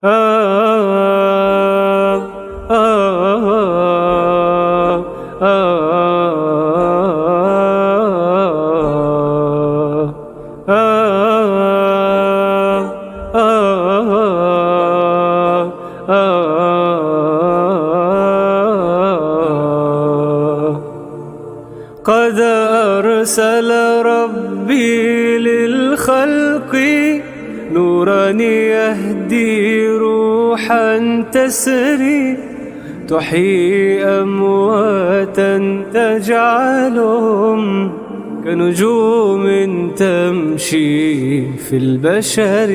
قد أرسل ربي للخلق نورا يهدي روحا تسري تحيي أمواتا تجعلهم كنجوم تمشي في البشر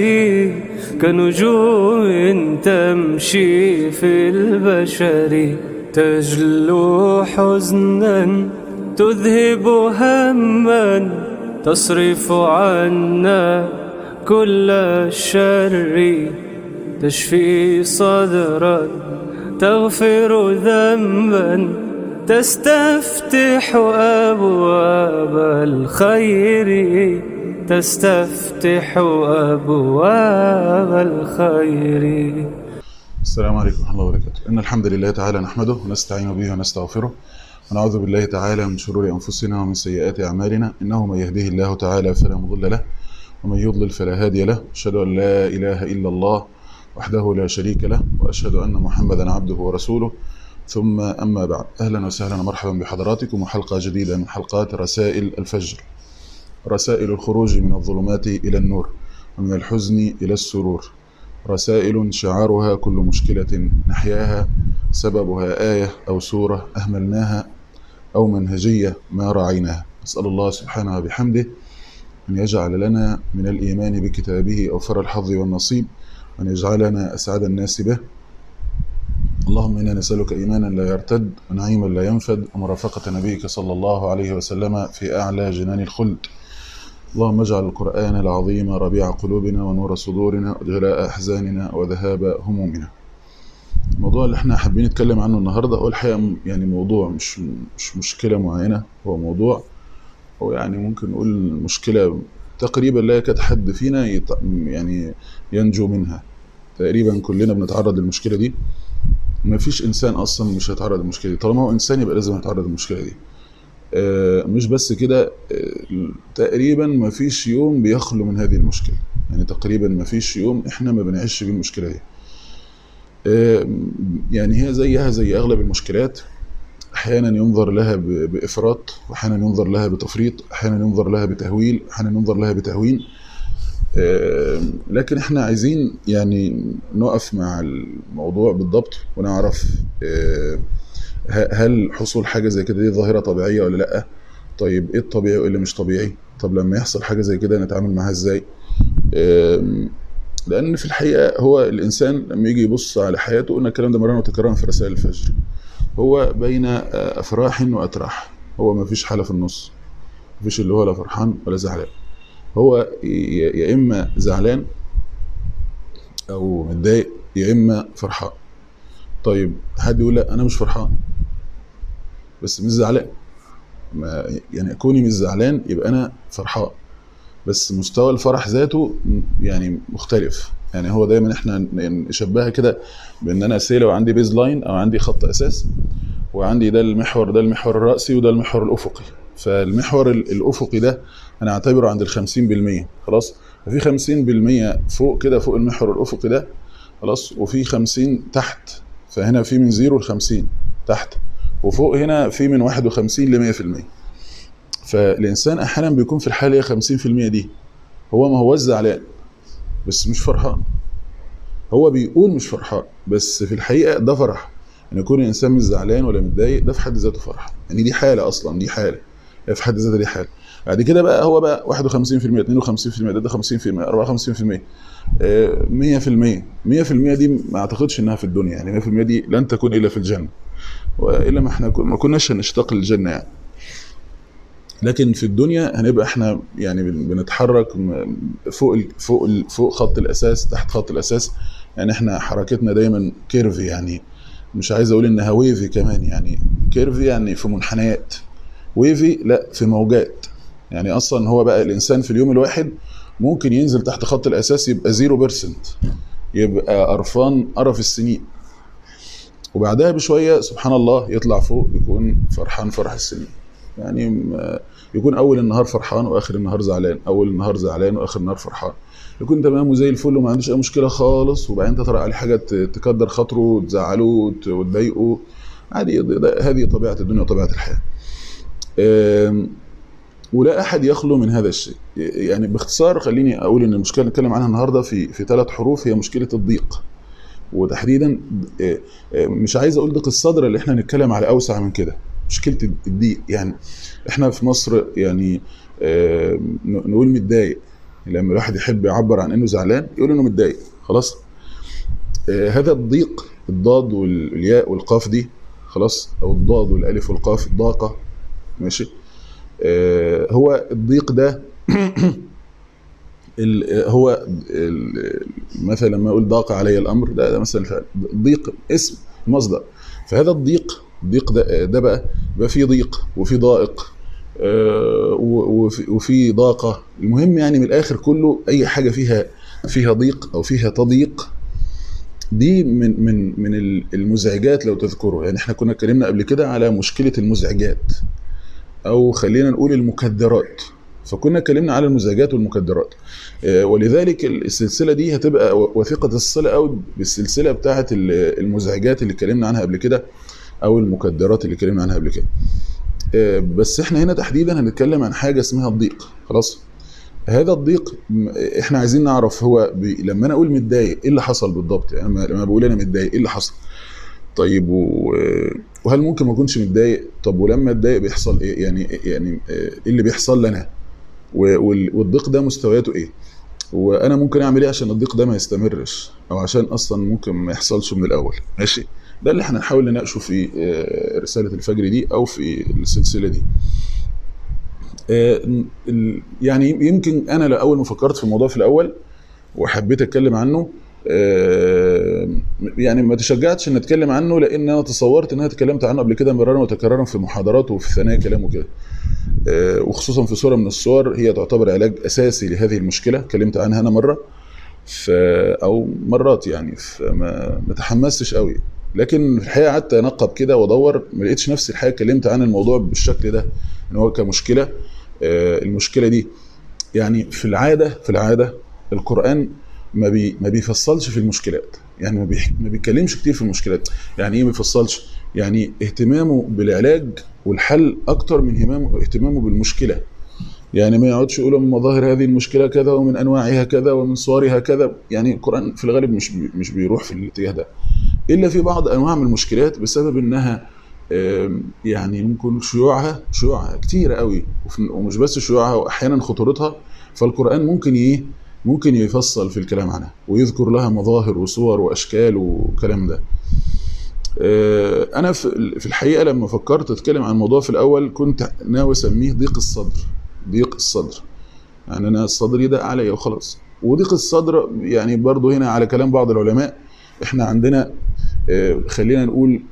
كنجوم تمشي في البشر تجلو حزنا تذهب هما تصرف عنا كل الشر تشفي صدرا تغفر ذنبا تستفتح أبواب الخير تستفتح أبواب الخير السلام عليكم ورحمة الله وبركاته إن الحمد لله تعالى نحمده ونستعين به ونستغفره ونعوذ بالله تعالى من شرور أنفسنا ومن سيئات أعمالنا إنه من يهده الله تعالى فلا مضل له ومن يضلل فلا هادي له أشهد أن لا إله إلا الله وحده لا شريك له وأشهد أن محمدا عبده ورسوله ثم أما بعد أهلا وسهلا ومرحبا بحضراتكم وحلقة جديدة من حلقات رسائل الفجر رسائل الخروج من الظلمات إلى النور ومن الحزن إلى السرور رسائل شعارها كل مشكلة نحياها سببها آية أو سورة أهملناها أو منهجية ما راعيناها أسأل الله سبحانه وبحمده أن يجعل لنا من الإيمان بكتابه أوفر الحظ والنصيب وأن يجعلنا أسعد الناس به اللهم إنا نسألك إيمانا لا يرتد ونعيما لا ينفد ومرافقة نبيك صلى الله عليه وسلم في أعلى جنان الخلد اللهم اجعل القرآن العظيم ربيع قلوبنا ونور صدورنا وجلاء أحزاننا وذهاب همومنا الموضوع اللي احنا حابين نتكلم عنه النهارده هو الحقيقة يعني موضوع مش مش مشكلة معينة هو موضوع هو يعني ممكن نقول مشكلة تقريبا لا يكاد حد فينا يط... يعني ينجو منها تقريبا كلنا بنتعرض للمشكلة دي ما فيش إنسان أصلا مش هيتعرض للمشكلة دي طالما هو إنسان يبقى لازم يتعرض للمشكلة دي آه مش بس كده آه تقريبا ما فيش يوم بيخلو من هذه المشكلة يعني تقريبا ما فيش يوم احنا ما بنعيش بيه المشكلة دي آه يعني هي زيها زي أغلب المشكلات أحيانا ينظر لها بإفراط وأحيانا ينظر لها بتفريط أحيانا ينظر لها بتهويل أحيانا ينظر لها بتهوين لكن احنا عايزين يعني نقف مع الموضوع بالضبط ونعرف هل حصول حاجة زي كده دي ظاهرة طبيعية ولا لأ طيب ايه الطبيعي وايه اللي مش طبيعي طب لما يحصل حاجة زي كده نتعامل معاها ازاي لان في الحقيقة هو الانسان لما يجي يبص على حياته قلنا الكلام ده مرة وتكرارا في رسائل الفجر هو بين افراح واتراح هو ما فيش حالة في النص ما فيش اللي هو لا فرحان ولا زعلان هو يا اما زعلان او متضايق يا اما فرحان طيب حد يقول لا انا مش فرحان بس مش زعلان ما يعني كوني مش زعلان يبقى انا فرحان بس مستوى الفرح ذاته يعني مختلف يعني هو دايما احنا نشبهها كده بان انا سي لو عندي بيز لاين او عندي خط اساس وعندي ده المحور ده المحور الرأسي وده المحور الافقي فالمحور الافقي ده انا اعتبره عند ال 50% خلاص ففي 50% فوق كده فوق المحور الافقي ده خلاص وفي 50 تحت فهنا في من 0 ل 50 تحت وفوق هنا في من 51 ل 100% فالانسان احيانا بيكون في الحاله هي 50% دي هو ما هو زعلان بس مش فرحان هو بيقول مش فرحان بس في الحقيقه ده فرح ان يعني يكون الانسان مش زعلان ولا متضايق ده في حد ذاته فرح يعني دي حاله اصلا دي حاله هي في حد ذاتها دي حاله بعد كده بقى هو بقى 51% 52% ده ده 50% 54% 100% 100% دي ما اعتقدش انها في الدنيا يعني 100% دي لن تكون الا في الجنه والا ما احنا ما كناش هنشتاق للجنه يعني لكن في الدنيا هنبقى احنا يعني بنتحرك فوق ال فوق ال فوق خط الاساس تحت خط الاساس يعني احنا حركتنا دايما كيرفي يعني مش عايز اقول انها ويفي كمان يعني كيرفي يعني في منحنيات ويفي لا في موجات يعني اصلا هو بقى الانسان في اليوم الواحد ممكن ينزل تحت خط الاساس يبقى 0% يبقى قرفان قرف السنين وبعدها بشويه سبحان الله يطلع فوق يكون فرحان فرح السنين يعني م- يكون اول النهار فرحان واخر النهار زعلان اول النهار زعلان واخر النهار فرحان يكون تمام وزي الفل وما عندوش اي مشكله خالص وبعدين تطرق عليه حاجه ت- تكدر خاطره وتزعله وت- وتضايقه عادي ده- ده- هذه طبيعه الدنيا وطبيعه الحياه آم، ولا احد يخلو من هذا الشيء يعني باختصار خليني اقول ان المشكله اللي نتكلم عنها النهارده في في ثلاث حروف هي مشكله الضيق وتحديدا آه، آه، مش عايز اقول ضيق الصدر اللي احنا نتكلم على اوسع من كده مشكله الضيق يعني احنا في مصر يعني آه، ن- نقول متضايق لما الواحد يحب يعبر عن انه زعلان يقول انه متضايق خلاص آه، هذا الضيق الضاد والياء والقاف دي خلاص او الضاد والالف والقاف ضاقه ماشي آه، هو الضيق ده ال- هو ال- مثلا لما اقول ضاق علي الامر ده, ده مثلا فعل. ضيق اسم مصدر فهذا الضيق الضيق ده ده بقى بقى فيه ضيق وفي ضائق آه، و- وفي- وفي ضاقه المهم يعني من الاخر كله اي حاجه فيها فيها ضيق او فيها تضييق دي من من من المزعجات لو تذكروا يعني احنا كنا اتكلمنا قبل كده على مشكله المزعجات او خلينا نقول المكدرات فكنا اتكلمنا على المزعجات والمكدرات آه، ولذلك السلسله دي هتبقى وثيقه الصله قوي بالسلسله بتاعه المزعجات اللي اتكلمنا عنها قبل كده او المكدرات اللي اتكلمنا عنها قبل كده آه، بس احنا هنا تحديدا هنتكلم عن حاجه اسمها الضيق خلاص هذا الضيق م- احنا عايزين نعرف هو بي... لما انا اقول متضايق ايه اللي حصل بالضبط يعني لما لما بقول انا متضايق ايه اللي حصل طيب و... وهل ممكن ما اكونش متضايق طب ولما اتضايق بيحصل ايه يعني يعني آه، ايه اللي بيحصل لي انا و- وال- والضيق ده مستوياته ايه وانا ممكن اعمل ايه عشان الضيق ده ما يستمرش او عشان اصلا ممكن ما يحصلش من الاول ماشي ده اللي احنا هنحاول نناقشه في آه، رساله الفجر دي او في السلسله دي آه، ال- يعني يمكن انا لو اول ما فكرت في الموضوع في الاول وحبيت اتكلم عنه آه، يعني ما تشجعتش ان اتكلم عنه لان انا تصورت ان انا اتكلمت عنه قبل كده مرارا وتكرارا في محاضرات وفي ثنايا كلام وكده آه، وخصوصا في صوره من الصور هي تعتبر علاج اساسي لهذه المشكله اتكلمت عنها انا مره ف او مرات يعني فما ما تحمستش قوي لكن في الحقيقه قعدت انقب كده وادور ما لقيتش نفسي الحقيقه اتكلمت عن الموضوع بالشكل ده ان هو كمشكله آه، المشكله دي يعني في العاده في العاده القران ما بي ما بيفصلش في المشكلات يعني ما, بيح ما بيتكلمش كتير في المشكلات يعني ايه ما بيفصلش يعني اهتمامه بالعلاج والحل اكتر من اهتمامه اهتمامه بالمشكله يعني ما يقعدش يقول من مظاهر هذه المشكله كذا ومن انواعها كذا ومن صورها كذا يعني القران في الغالب مش بي مش بيروح في الاتجاه ده الا في بعض انواع من المشكلات بسبب انها آم، يعني ممكن شيوعها شيوعها كتيره قوي وف- ومش بس شيوعها واحيانا خطورتها فالقران ممكن ايه ممكن يفصل في الكلام عنها ويذكر لها مظاهر وصور واشكال وكلام ده آه، انا في في الحقيقه لما فكرت اتكلم عن الموضوع في الاول كنت ناوي اسميه ضيق الصدر ضيق الصدر يعني انا صدري ده عليا وخلاص وضيق الصدر يعني برضو هنا على كلام بعض العلماء احنا عندنا آه، خلينا نقول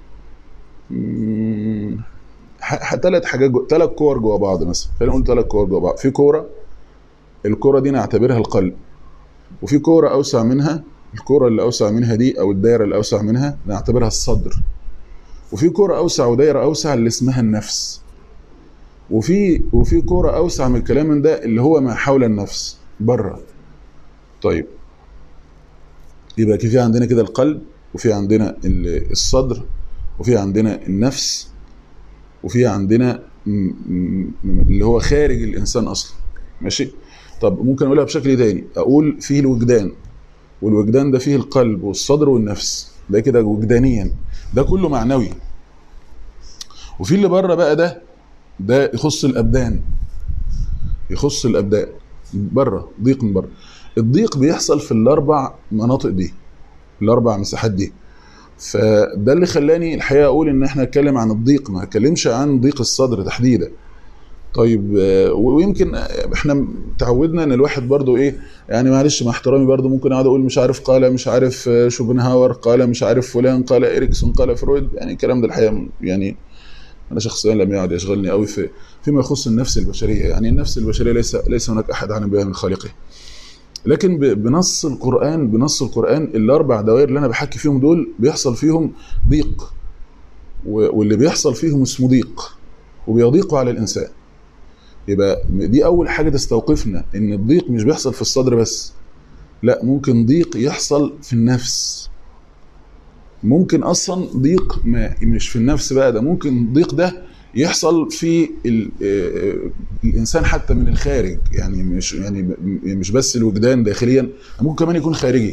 ثلاث حاجات ثلاث كور جوا بعض مثلا خلينا نقول ثلاث كور جوا بعض في كوره الكوره دي نعتبرها القلب وفي كوره اوسع منها الكوره اللي اوسع منها دي او الدايره اللي اوسع منها نعتبرها الصدر وفي كوره اوسع ودايره اوسع اللي اسمها النفس وفي وفي كوره اوسع من الكلام من ده اللي هو ما حول النفس بره طيب يبقى في عندنا كده القلب وفي عندنا ال- الصدر وفي عندنا النفس وفي عندنا م- م- م- اللي هو خارج الانسان اصلا ماشي طب ممكن اقولها بشكل تاني اقول فيه الوجدان والوجدان ده فيه القلب والصدر والنفس ده كده وجدانيا ده كله معنوي وفي اللي بره بقى ده ده يخص الابدان يخص الابدان بره ضيق من بره الضيق بيحصل في الاربع مناطق دي الاربع مساحات دي فده اللي خلاني الحقيقه اقول ان احنا نتكلم عن الضيق ما نتكلمش عن ضيق الصدر تحديدا طيب آه، ويمكن آه، احنا تعودنا ان الواحد برضو ايه يعني معلش مع احترامي برضو ممكن اقعد اقول مش عارف قال مش عارف آه، شوبنهاور قال مش عارف فلان قال اريكسون قال فرويد يعني الكلام ده الحقيقه يعني انا شخصيا لم يعد يشغلني قوي في فيما يخص النفس البشريه يعني النفس البشريه ليس ليس هناك احد اعلم بها من خالقه لكن ب- بنص القرآن بنص القرآن الأربع دوائر اللي أنا بحكي فيهم دول بيحصل فيهم ضيق و- واللي بيحصل فيهم اسمه ضيق وبيضيقوا على الإنسان يبقى دي أول حاجة تستوقفنا إن الضيق مش بيحصل في الصدر بس لا ممكن ضيق يحصل في النفس ممكن أصلا ضيق ما مش في النفس بقى ده ممكن الضيق ده يحصل في ال- آه، الانسان حتى من الخارج يعني مش يعني م- مش بس الوجدان داخليا ممكن كمان يكون خارجي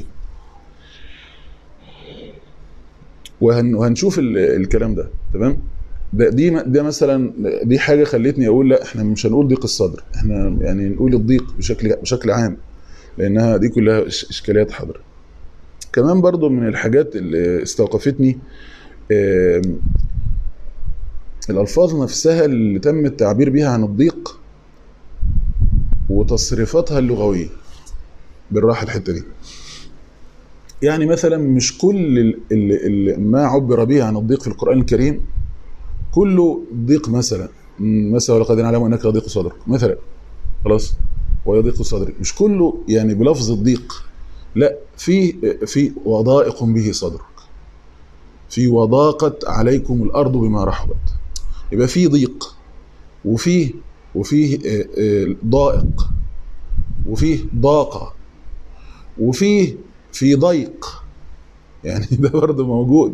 وهن وهنشوف ال- الكلام ده تمام ده دي م- ده مثلا دي حاجه خلتني اقول لا احنا مش هنقول ضيق الصدر احنا يعني نقول الضيق بشكل بشكل عام لانها دي كلها إش- اشكاليات حاضره كمان برضو من الحاجات اللي استوقفتني آم، الألفاظ نفسها اللي تم التعبير بها عن الضيق وتصريفاتها اللغوية بالراحة الحتة دي يعني مثلا مش كل ال- ال- ال- ما عبر به عن الضيق في القرآن الكريم كله ضيق مثلا م، مثلا ولقد نعلم انك يضيق صدرك مثلا خلاص ويضيق صدرك مش كله يعني بلفظ الضيق لا في في وضائق به صدرك في وضاقت عليكم الارض بما رحبت يبقى في ضيق وفيه وفيه آه، آه، ضائق وفيه ضاقة وفيه في ضيق يعني ده برضه موجود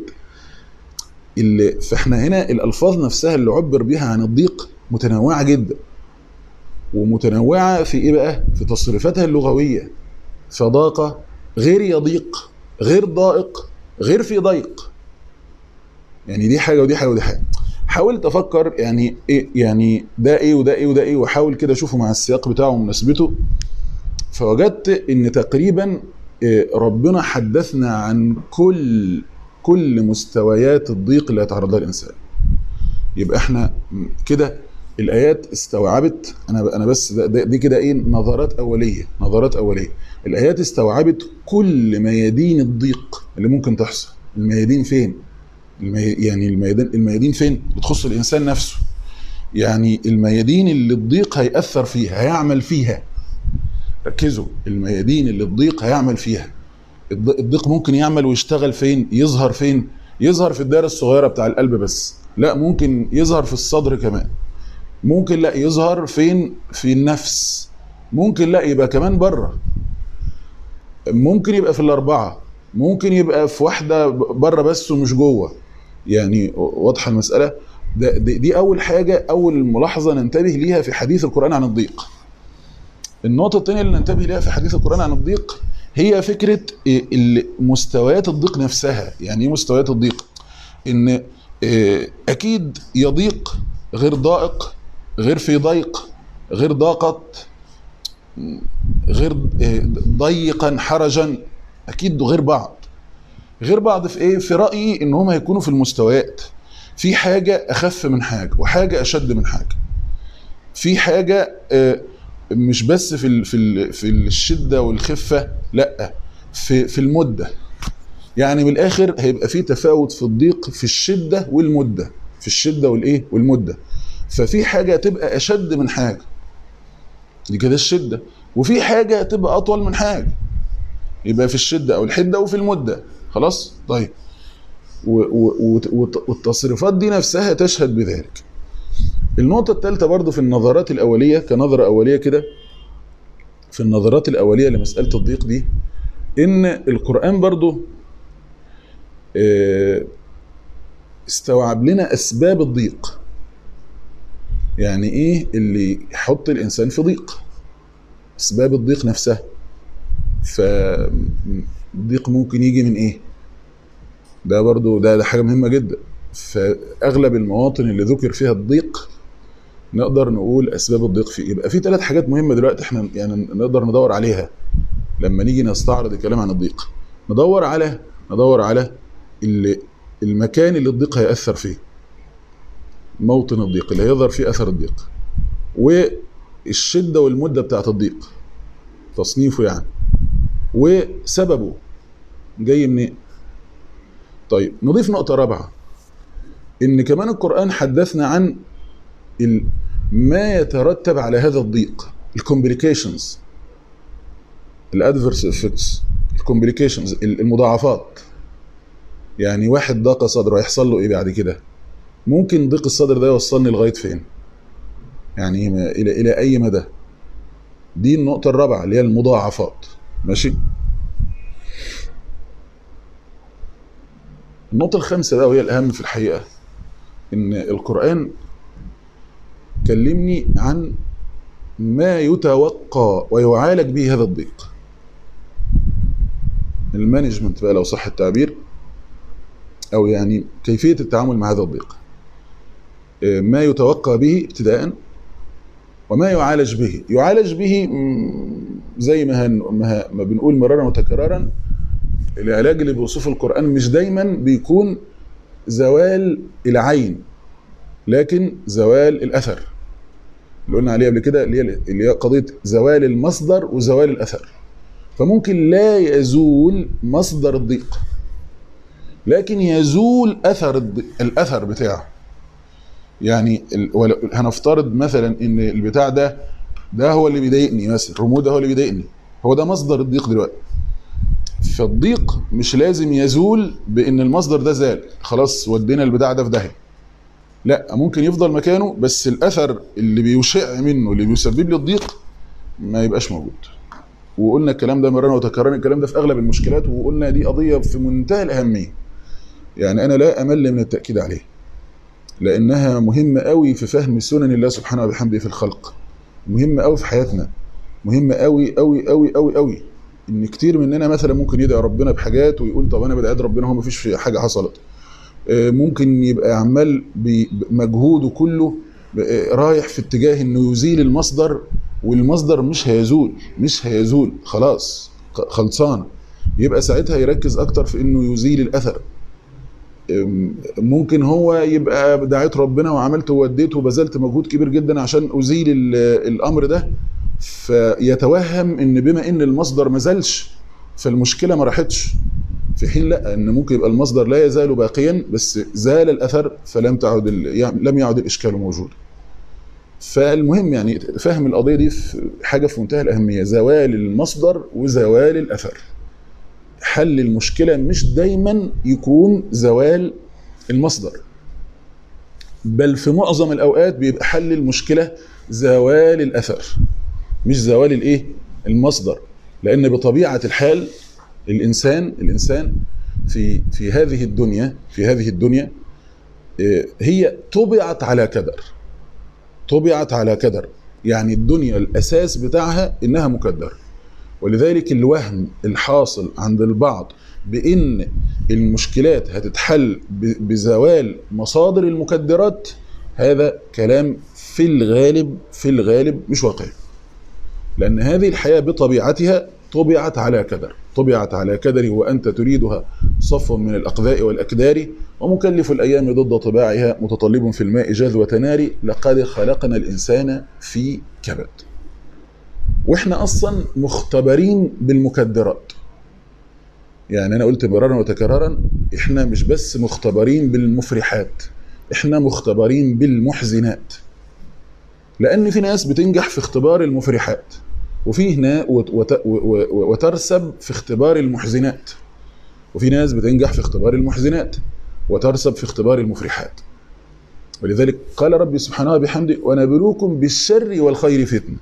اللي فاحنا هنا الالفاظ نفسها اللي عبر بها عن الضيق متنوعة جدا ومتنوعة في ايه بقى في تصريفاتها اللغوية فضاقة غير يضيق غير ضائق غير في ضيق يعني دي حاجة ودي حاجة ودي حاجة حاولت افكر يعني ايه يعني ده ايه وده ايه وده ايه واحاول كده اشوفه مع السياق بتاعه ومناسبته فوجدت ان تقريبا إيه، ربنا حدثنا عن كل كل مستويات الضيق اللي يتعرض لها الانسان يبقى احنا م- كده الايات استوعبت انا انا بس ده ده- دي كده ايه نظرات اوليه نظرات اوليه الايات استوعبت كل ميادين الضيق اللي ممكن تحصل الميادين فين المي... يعني الميادين الميادين فين بتخص الانسان نفسه يعني الميادين اللي الضيق هيأثر فيها هيعمل فيها ركزوا الميادين اللي الضيق هيعمل فيها الض- الضيق ممكن يعمل ويشتغل فين يظهر فين يظهر في الدائرة الصغيرة بتاع القلب بس لا ممكن يظهر في الصدر كمان ممكن لا يظهر فين في النفس ممكن لا يبقى كمان بره ممكن يبقى في الأربعة ممكن يبقى في واحدة بره بس ومش جوه يعني واضحة المسألة ده دي, دي أول حاجة أول ملاحظة ننتبه ليها في حديث القرآن عن الضيق النقطة الثانية اللي ننتبه ليها في حديث القرآن عن الضيق هي فكرة إيه ال- مستويات الضيق نفسها يعني ايه مستويات الضيق ان إيه، اكيد يضيق غير ضائق غير في ضيق غير ضاقت غير إيه، ضيقا حرجا اكيد غير بعض غير بعض في ايه في رايي ان هم هيكونوا في المستويات في حاجه اخف من حاجه وحاجه اشد من حاجه في حاجه آه، مش بس في ال- في ال- في الشده والخفه لا في في المده يعني من الاخر هيبقى في تفاوت في الضيق في الشده والمده في الشده والايه والمده ففي حاجه تبقى اشد من حاجه دي كده الشده وفي حاجه تبقى اطول من حاجه يبقى في الشده او الحده وفي المده خلاص طيب و- و- وت- وت- والتصريفات دي نفسها تشهد بذلك النقطة الثالثة برضو في النظرات الأولية كنظرة أولية كده في النظرات الأولية لمسألة الضيق دي إن القرآن برضو آه، استوعب لنا أسباب الضيق يعني إيه اللي يحط الإنسان في ضيق أسباب الضيق نفسها فالضيق ممكن يجي من إيه ده برضو ده, ده حاجة مهمة جدا فأغلب المواطن اللي ذكر فيها الضيق نقدر نقول اسباب الضيق فيه يبقى في ثلاث حاجات مهمه دلوقتي احنا يعني نقدر ندور عليها لما نيجي نستعرض الكلام عن الضيق ندور على ندور على اللي المكان اللي الضيق هيأثر فيه موطن الضيق اللي هيظهر فيه اثر الضيق والشده والمده بتاعت الضيق تصنيفه يعني وسببه جاي منين طيب نضيف نقطه رابعه ان كمان القران حدثنا عن ال- ما يترتب على هذا الضيق الكومبليكيشنز الادفرس افكتس الكومبليكيشنز المضاعفات يعني واحد ضاق صدره هيحصل له ايه بعد كده ممكن ضيق الصدر ده يوصلني لغايه فين يعني ما- الى الى اي مدى دي النقطه الرابعه اللي هي المضاعفات ماشي النقطه الخامسه بقى وهي الاهم في الحقيقه ان القران كلمني عن ما يتوقى ويعالج به هذا الضيق المانجمنت بقى لو صح التعبير او يعني كيفيه التعامل مع هذا الضيق آه، ما يتوقى به ابتداء وما يعالج به يعالج به مم، زي ما, هن ما, ما بنقول مرارا وتكرارا العلاج اللي بيوصفه القرآن مش دايما بيكون زوال العين لكن زوال الأثر اللي قلنا عليه قبل كده اللي هي اللي هي قضية زوال المصدر وزوال الأثر فممكن لا يزول مصدر الضيق لكن يزول أثر الضيق الأثر بتاعه يعني ال- ولو- هنفترض مثلا ان البتاع ده ده هو اللي بيضايقني مثلا الرمود ده هو اللي بيضايقني هو ده مصدر الضيق دلوقتي فالضيق مش لازم يزول بان المصدر ده زال خلاص ودينا البتاع ده في داهيه لا ممكن يفضل مكانه بس الاثر اللي بيشع منه اللي بيسبب لي الضيق ما يبقاش موجود وقلنا الكلام ده مرارا وتكررنا الكلام ده في اغلب المشكلات وقلنا دي قضيه في منتهى الاهميه يعني انا لا امل من التاكيد عليه لانها مهمه قوي في فهم سنن الله سبحانه وبحمده في الخلق مهمه قوي في حياتنا مهمه قوي قوي قوي قوي قوي ان كتير مننا مثلا ممكن يدعي ربنا بحاجات ويقول طب انا بدعي ربنا هو مفيش في حاجه حصلت آه، ممكن يبقى عمال بمجهوده كله آه، رايح في اتجاه انه يزيل المصدر والمصدر مش هيزول مش هيزول خلاص خ- خلصان يبقى ساعتها يركز اكتر في انه يزيل الاثر أم، ممكن هو يبقى دعيت ربنا وعملت ووديت وبذلت مجهود كبير جدا عشان ازيل ال- الامر ده فيتوهم ان بما ان المصدر ما زالش فالمشكله ما راحتش في حين لا ان ممكن يبقى المصدر لا يزال باقيا بس زال الاثر فلم تعد ال- يعني لم يعد الاشكال موجود فالمهم يعني فهم القضيه دي في حاجه في منتهى الاهميه زوال المصدر وزوال الاثر حل المشكله مش دايما يكون زوال المصدر بل في معظم الاوقات بيبقى حل المشكله زوال الاثر مش زوال الايه المصدر لان بطبيعه الحال الانسان الانسان في في هذه الدنيا في هذه الدنيا آه، هي طبعت على كدر طبعت على كدر يعني الدنيا الاساس بتاعها انها مكدره ولذلك الوهم الحاصل عند البعض بان المشكلات هتتحل ب- بزوال مصادر المكدرات هذا كلام في الغالب في الغالب مش واقعي لأن هذه الحياة بطبيعتها طبعت على كدر طبعت على كدر وأنت تريدها صفوا من الأقذاء والأكدار ومكلف الأيام ضد طباعها متطلب في الماء جذوة نار لقد خلقنا الإنسان في كبد وإحنا أصلا مختبرين بالمكدرات يعني أنا قلت مرارا وتكرارا إحنا مش بس مختبرين بالمفرحات إحنا مختبرين بالمحزنات لان في ناس بتنجح في اختبار المفرحات وفي هنا وت- وت- و- و- وترسب في اختبار المحزنات وفي ناس بتنجح في اختبار المحزنات وترسب في اختبار المفرحات ولذلك قال ربي سبحانه وبحمده ونبلوكم بالشر والخير فتنه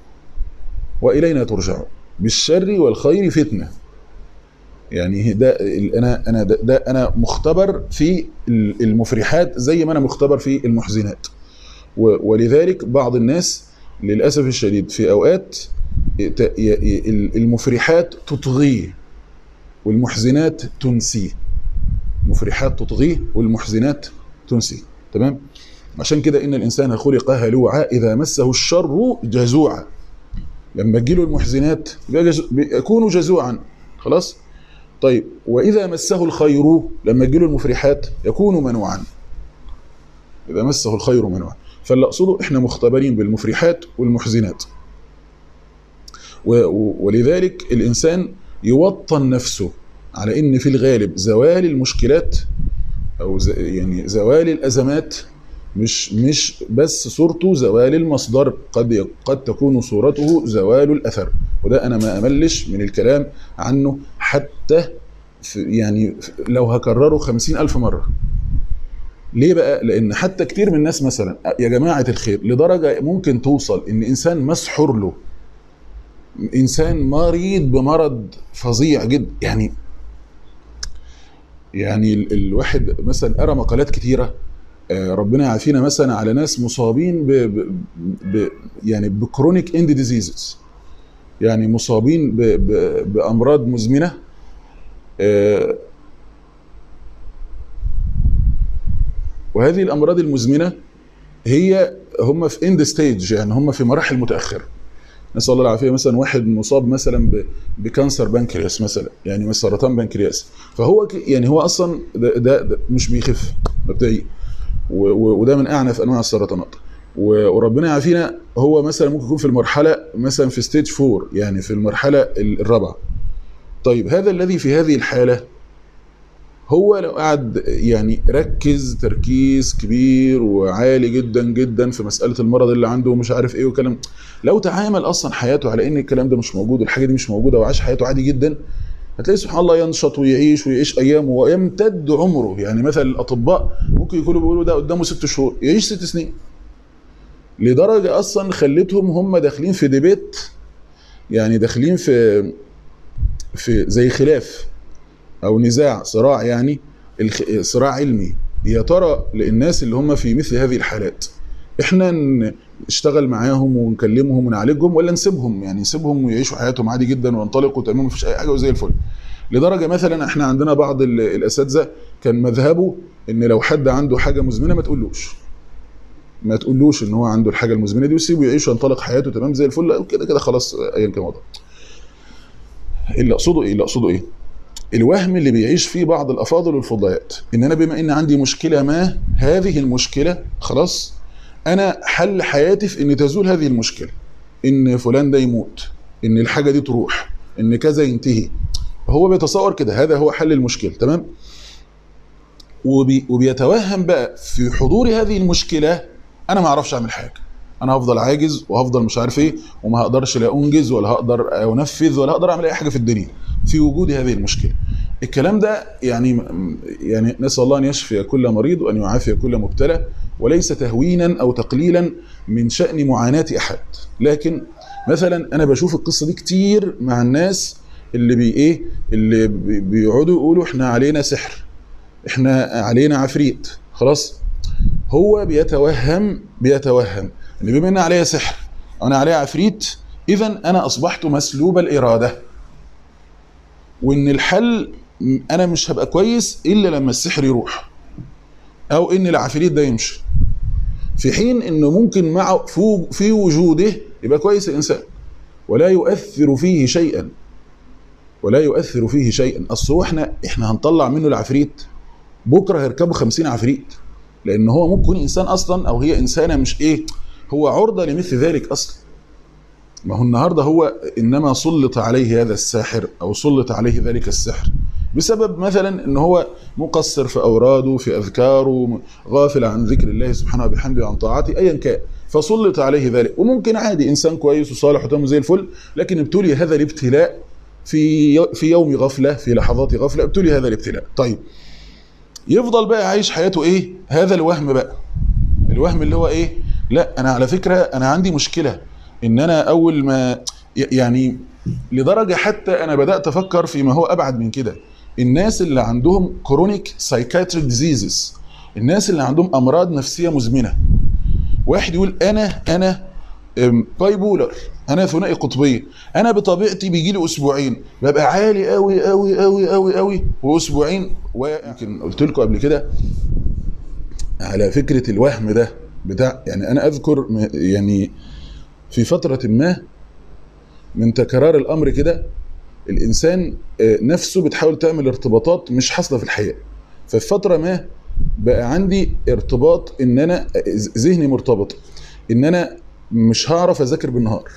والينا ترجعون بالشر والخير فتنه يعني ده ال- انا انا ده, ده انا مختبر في ال- المفرحات زي ما انا مختبر في المحزنات و- ولذلك بعض الناس للاسف الشديد في اوقات ت- ي- ي- ال- المفرحات تطغيه والمحزنات تنسيه المفرحات تطغيه والمحزنات تنسيه تمام عشان كده ان الانسان خلق هلوعا اذا مسه الشر جزوعا لما تجيله المحزنات يبقى جزو- بيكون جزوعا خلاص طيب واذا مسه الخير لما تجيله المفرحات يكون منوعا اذا مسه الخير منوعا فاللي اقصده احنا مختبرين بالمفرحات والمحزنات و- و- ولذلك الانسان يوطن نفسه على ان في الغالب زوال المشكلات او ز- يعني زوال الازمات مش مش بس صورته زوال المصدر قد ي- قد تكون صورته زوال الاثر وده انا ما املش من الكلام عنه حتى في يعني لو هكرره خمسين ألف مرة ليه بقى؟ لأن حتى كتير من الناس مثلا يا جماعة الخير لدرجة ممكن توصل إن إنسان مسحور له إنسان مريض بمرض فظيع جدا يعني يعني ال- الواحد مثلا قرا مقالات كتيرة آه، ربنا يعافينا مثلا على ناس مصابين ب, ب, ب يعني بكرونيك اند ديزيزز يعني مصابين ب ب بامراض مزمنه آه، وهذه الامراض المزمنه هي هم في اند ستيج يعني هم في مراحل متاخره نسال الله العافيه مثلا واحد مصاب مثلا ب- بكانسر بنكرياس مثلا يعني من سرطان بنكرياس فهو ك- يعني هو اصلا ده, ده, ده مش بيخف مبدئيا و- و- وده من اعنف انواع السرطانات و- وربنا يعافينا هو مثلا ممكن يكون في المرحله مثلا في ستيج 4 يعني في المرحله ال- الرابعه طيب هذا الذي في هذه الحاله هو لو قعد يعني ركز تركيز كبير وعالي جدا جدا في مساله المرض اللي عنده ومش عارف ايه وكلام لو تعامل اصلا حياته على ان الكلام ده مش موجود والحاجه دي مش موجوده وعاش حياته عادي جدا هتلاقي سبحان الله ينشط ويعيش ويعيش ايامه ويمتد عمره يعني مثلا الاطباء ممكن يكونوا بيقولوا ده قدامه ست شهور يعيش ست سنين لدرجه اصلا خلتهم هم داخلين في ديبيت يعني داخلين في في زي خلاف او نزاع صراع يعني الخ- صراع علمي يا ترى للناس اللي هم في مثل هذه الحالات احنا ن- نشتغل معاهم ونكلمهم ونعالجهم ولا نسيبهم يعني نسيبهم ويعيشوا حياتهم عادي جدا وينطلقوا تمام مفيش اي حاجه وزي الفل لدرجه مثلا احنا عندنا بعض ال- الاساتذه كان مذهبه ان لو حد عنده حاجه مزمنه ما تقولوش ما تقولوش ان هو عنده الحاجه المزمنه دي وسيبه يعيش وينطلق حياته تمام زي الفل لا، كده كده خلاص ايا كان وضعه اللي اقصده ايه اللي اقصده ايه الوهم اللي بيعيش فيه بعض الافاضل والفضليات ان انا بما ان عندي مشكله ما هذه المشكله خلاص انا حل حياتي في ان تزول هذه المشكله ان فلان ده يموت ان الحاجه دي تروح ان كذا ينتهي هو بيتصور كده هذا هو حل المشكله تمام وبي وبيتوهم بقى في حضور هذه المشكله انا ما اعرفش اعمل حاجه انا هفضل عاجز وهفضل مش عارف ايه وما هقدرش لا انجز ولا هقدر انفذ ولا هقدر اعمل اي حاجه في الدنيا في وجود هذه المشكله الكلام ده يعني يعني نسال الله ان يشفي كل مريض وان يعافي كل مبتلى وليس تهوينا او تقليلا من شان معاناه احد لكن مثلا انا بشوف القصه دي كتير مع الناس اللي بي ايه اللي بي- بيقعدوا يقولوا احنا علينا سحر احنا علينا عفريت خلاص هو بيتوهم بيتوهم ان بما ان عليا سحر انا عليا عفريت اذا انا اصبحت مسلوب الاراده وان الحل م- انا مش هبقى كويس الا لما السحر يروح او ان العفريت ده يمشي في حين انه ممكن مع في في وجوده يبقى كويس الانسان ولا يؤثر فيه شيئا ولا يؤثر فيه شيئا اصل هو احنا احنا هنطلع منه العفريت بكره هيركبوا 50 عفريت لان هو ممكن يكون انسان اصلا او هي انسانه مش ايه هو عرضه لمثل ذلك اصلا ما هو النهارده هو انما سلط عليه هذا الساحر او سلط عليه ذلك السحر بسبب مثلا ان هو مقصر في اوراده في اذكاره غافل عن ذكر الله سبحانه وبحمده وعن طاعته ايا كان فسلط عليه ذلك وممكن عادي انسان كويس وصالح وتمام زي الفل لكن ابتلي هذا الابتلاء في في يوم غفله في لحظات غفله ابتلي هذا الابتلاء طيب يفضل بقى عايش حياته ايه هذا الوهم بقى الوهم اللي هو ايه لا انا على فكره انا عندي مشكله ان انا اول ما ي- يعني لدرجه حتى انا بدات افكر فيما هو ابعد من كده الناس اللي عندهم كرونيك سايكاتريك ديزيزز الناس اللي عندهم امراض نفسيه مزمنه واحد يقول انا انا باي بولر انا ثنائي قطبيه انا بطبيعتي بيجي لي اسبوعين ببقى عالي قوي قوي قوي قوي قوي واسبوعين ويمكن قلت لكم قبل كده على فكره الوهم ده بتاع يعني انا اذكر م- يعني في فتره ما من تكرار الامر كده الانسان آه، نفسه بتحاول تعمل ارتباطات مش حاصله في الحياه ففي فتره ما بقى عندي ارتباط ان انا ذ- ذهني مرتبط ان انا مش هعرف اذاكر بالنهار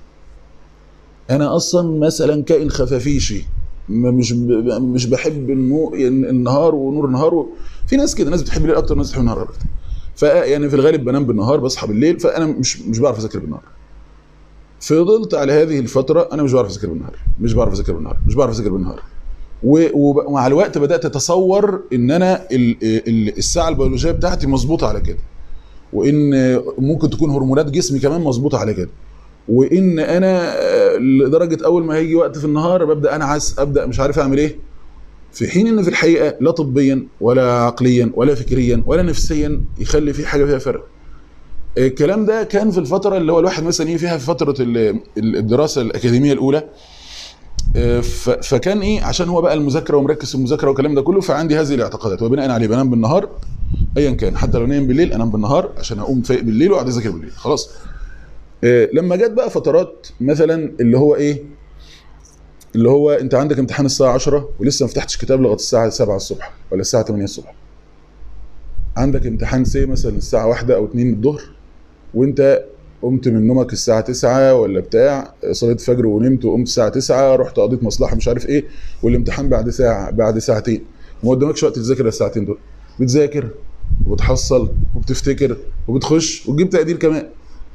انا اصلا مثلا كائن خفافيشي ما- مش ب- مش بحب النور النهار ونور النهار و... في ناس كده ناس بتحب الليل اكتر ناس بتحب النهار اكتر فيعني في الغالب بنام بالنهار بصحى بالليل فانا مش مش بعرف اذاكر بالنهار فضلت على هذه الفتره انا مش بعرف اذاكر بالنهار مش بعرف اذاكر بالنهار مش بعرف اذاكر بالنهار و- وب- ومع الوقت بدات اتصور ان انا ال- ال- الساعه البيولوجيه بتاعتي مظبوطه على كده وان ممكن تكون هرمونات جسمي كمان مظبوطه على كده وان انا آه، لدرجه اول ما هيجي وقت في النهار ببدا انعس ابدا مش عارف اعمل ايه في حين ان في الحقيقه لا طبيا ولا عقليا ولا فكريا ولا نفسيا يخلي في حاجه فيها فرق الكلام ده كان في الفتره اللي هو الواحد مثلا ايه فيها في فتره ال- ال- الدراسه الاكاديميه الاولى آه، ف- فكان ايه عشان هو بقى المذاكره ومركز في المذاكره والكلام ده كله فعندي هذه الاعتقادات وبناء عليه بنام بالنهار ايا كان حتى لو نايم بالليل انام بالنهار عشان اقوم فايق بالليل واقعد اذاكر بالليل خلاص آه، لما جت بقى فترات مثلا اللي هو ايه اللي هو انت عندك امتحان الساعه 10 ولسه ما فتحتش كتاب لغايه الساعه 7 الصبح ولا الساعه 8 الصبح عندك امتحان سي مثلا الساعه 1 او 2 الظهر وانت قمت من نومك الساعه 9 ولا بتاع صليت فجر ونمت وقمت الساعه 9 رحت قضيت مصلحه مش عارف ايه والامتحان بعد ساعه بعد ساعتين وما قدامكش وقت تذاكر الساعتين دول بتذاكر وبتحصل وبتفتكر وبتخش وتجيب تقدير كمان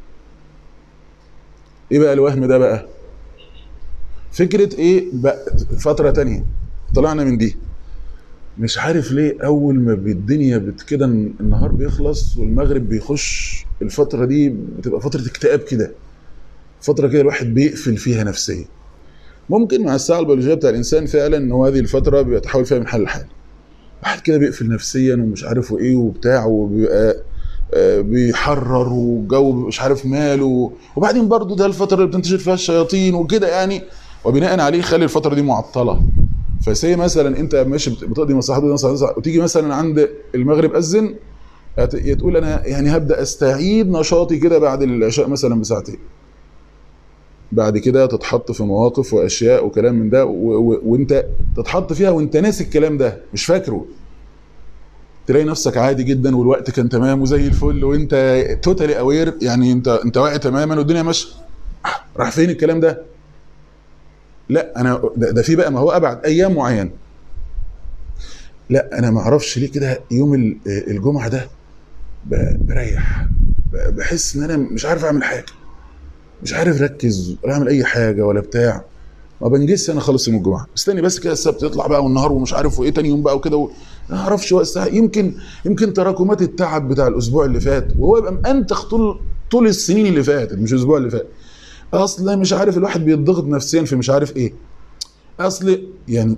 ايه بقى الوهم ده بقى فكره ايه بقى فتره تانية طلعنا من دي مش عارف ليه اول ما الدنيا بت كده النهار بيخلص والمغرب بيخش الفتره دي بتبقى فتره اكتئاب كده فتره كده الواحد بيقفل فيها نفسيا ممكن مع الساعه البيولوجيه بتاع الانسان فعلا ان هو هذه الفتره بيتحول فيها من حال لحال واحد كده بيقفل نفسيا ومش عارف ايه وبتاع وبيبقى آه، بيحرر وجو مش عارف ماله وبعدين برضو ده الفتره اللي بتنتشر فيها الشياطين وكده يعني وبناء عليه يخلي الفتره دي معطله فسي مثلا انت ماشي بت- بتقضي مصلحه مثلا وتيجي مثلا عند المغرب اذن هت- يا تقول انا يعني هبدا استعيد نشاطي كده بعد العشاء مثلا بساعتين بعد كده تتحط في مواقف واشياء وكلام من ده و... و... وانت تتحط فيها وانت ناسي الكلام ده مش فاكره تلاقي نفسك عادي جدا والوقت كان تمام وزي الفل وانت توتالي اوير يعني انت انت واعي تماما والدنيا ماشيه راح فين الكلام ده لا انا ده, ده في بقى ما هو ابعد ايام معينه لا انا ما اعرفش ليه كده يوم ال- الجمعه ده ب- بريح ب- بحس ان انا مش عارف اعمل حاجه مش عارف اركز ولا اعمل اي حاجه ولا بتاع ما بنجزش انا خالص يوم الجمعه استني بس كده السبت يطلع بقى والنهار ومش عارف وايه تاني يوم بقى وكده و... ما اعرفش وقت الساعة. يمكن يمكن تراكمات التعب بتاع الاسبوع اللي فات وهو يبقى مأنتخ طول طول السنين اللي فاتت مش الاسبوع اللي فات اصل مش عارف الواحد بيتضغط نفسيا في مش عارف ايه اصل يعني